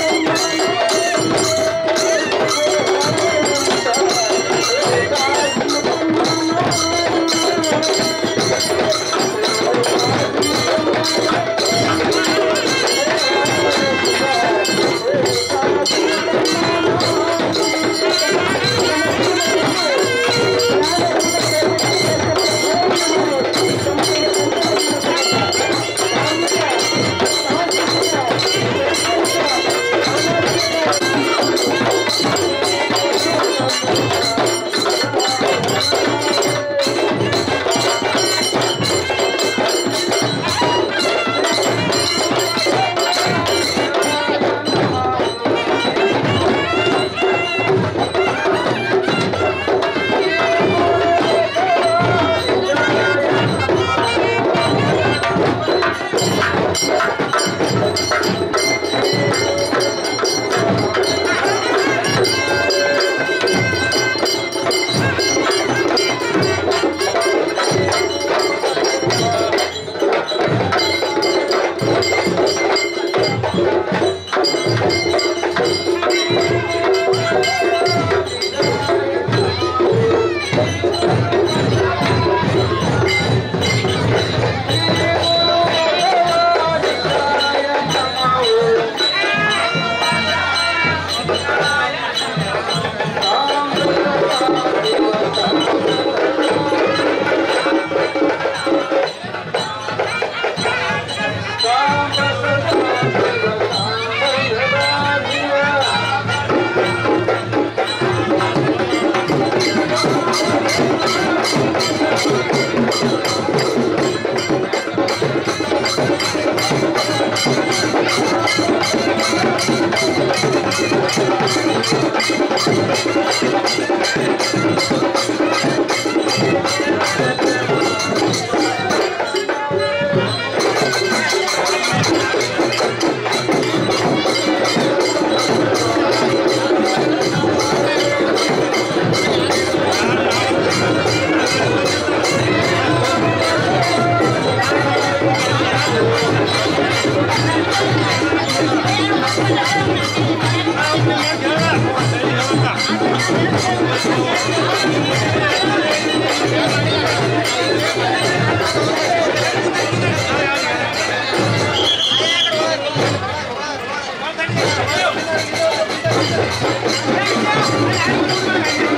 ¡Vamos!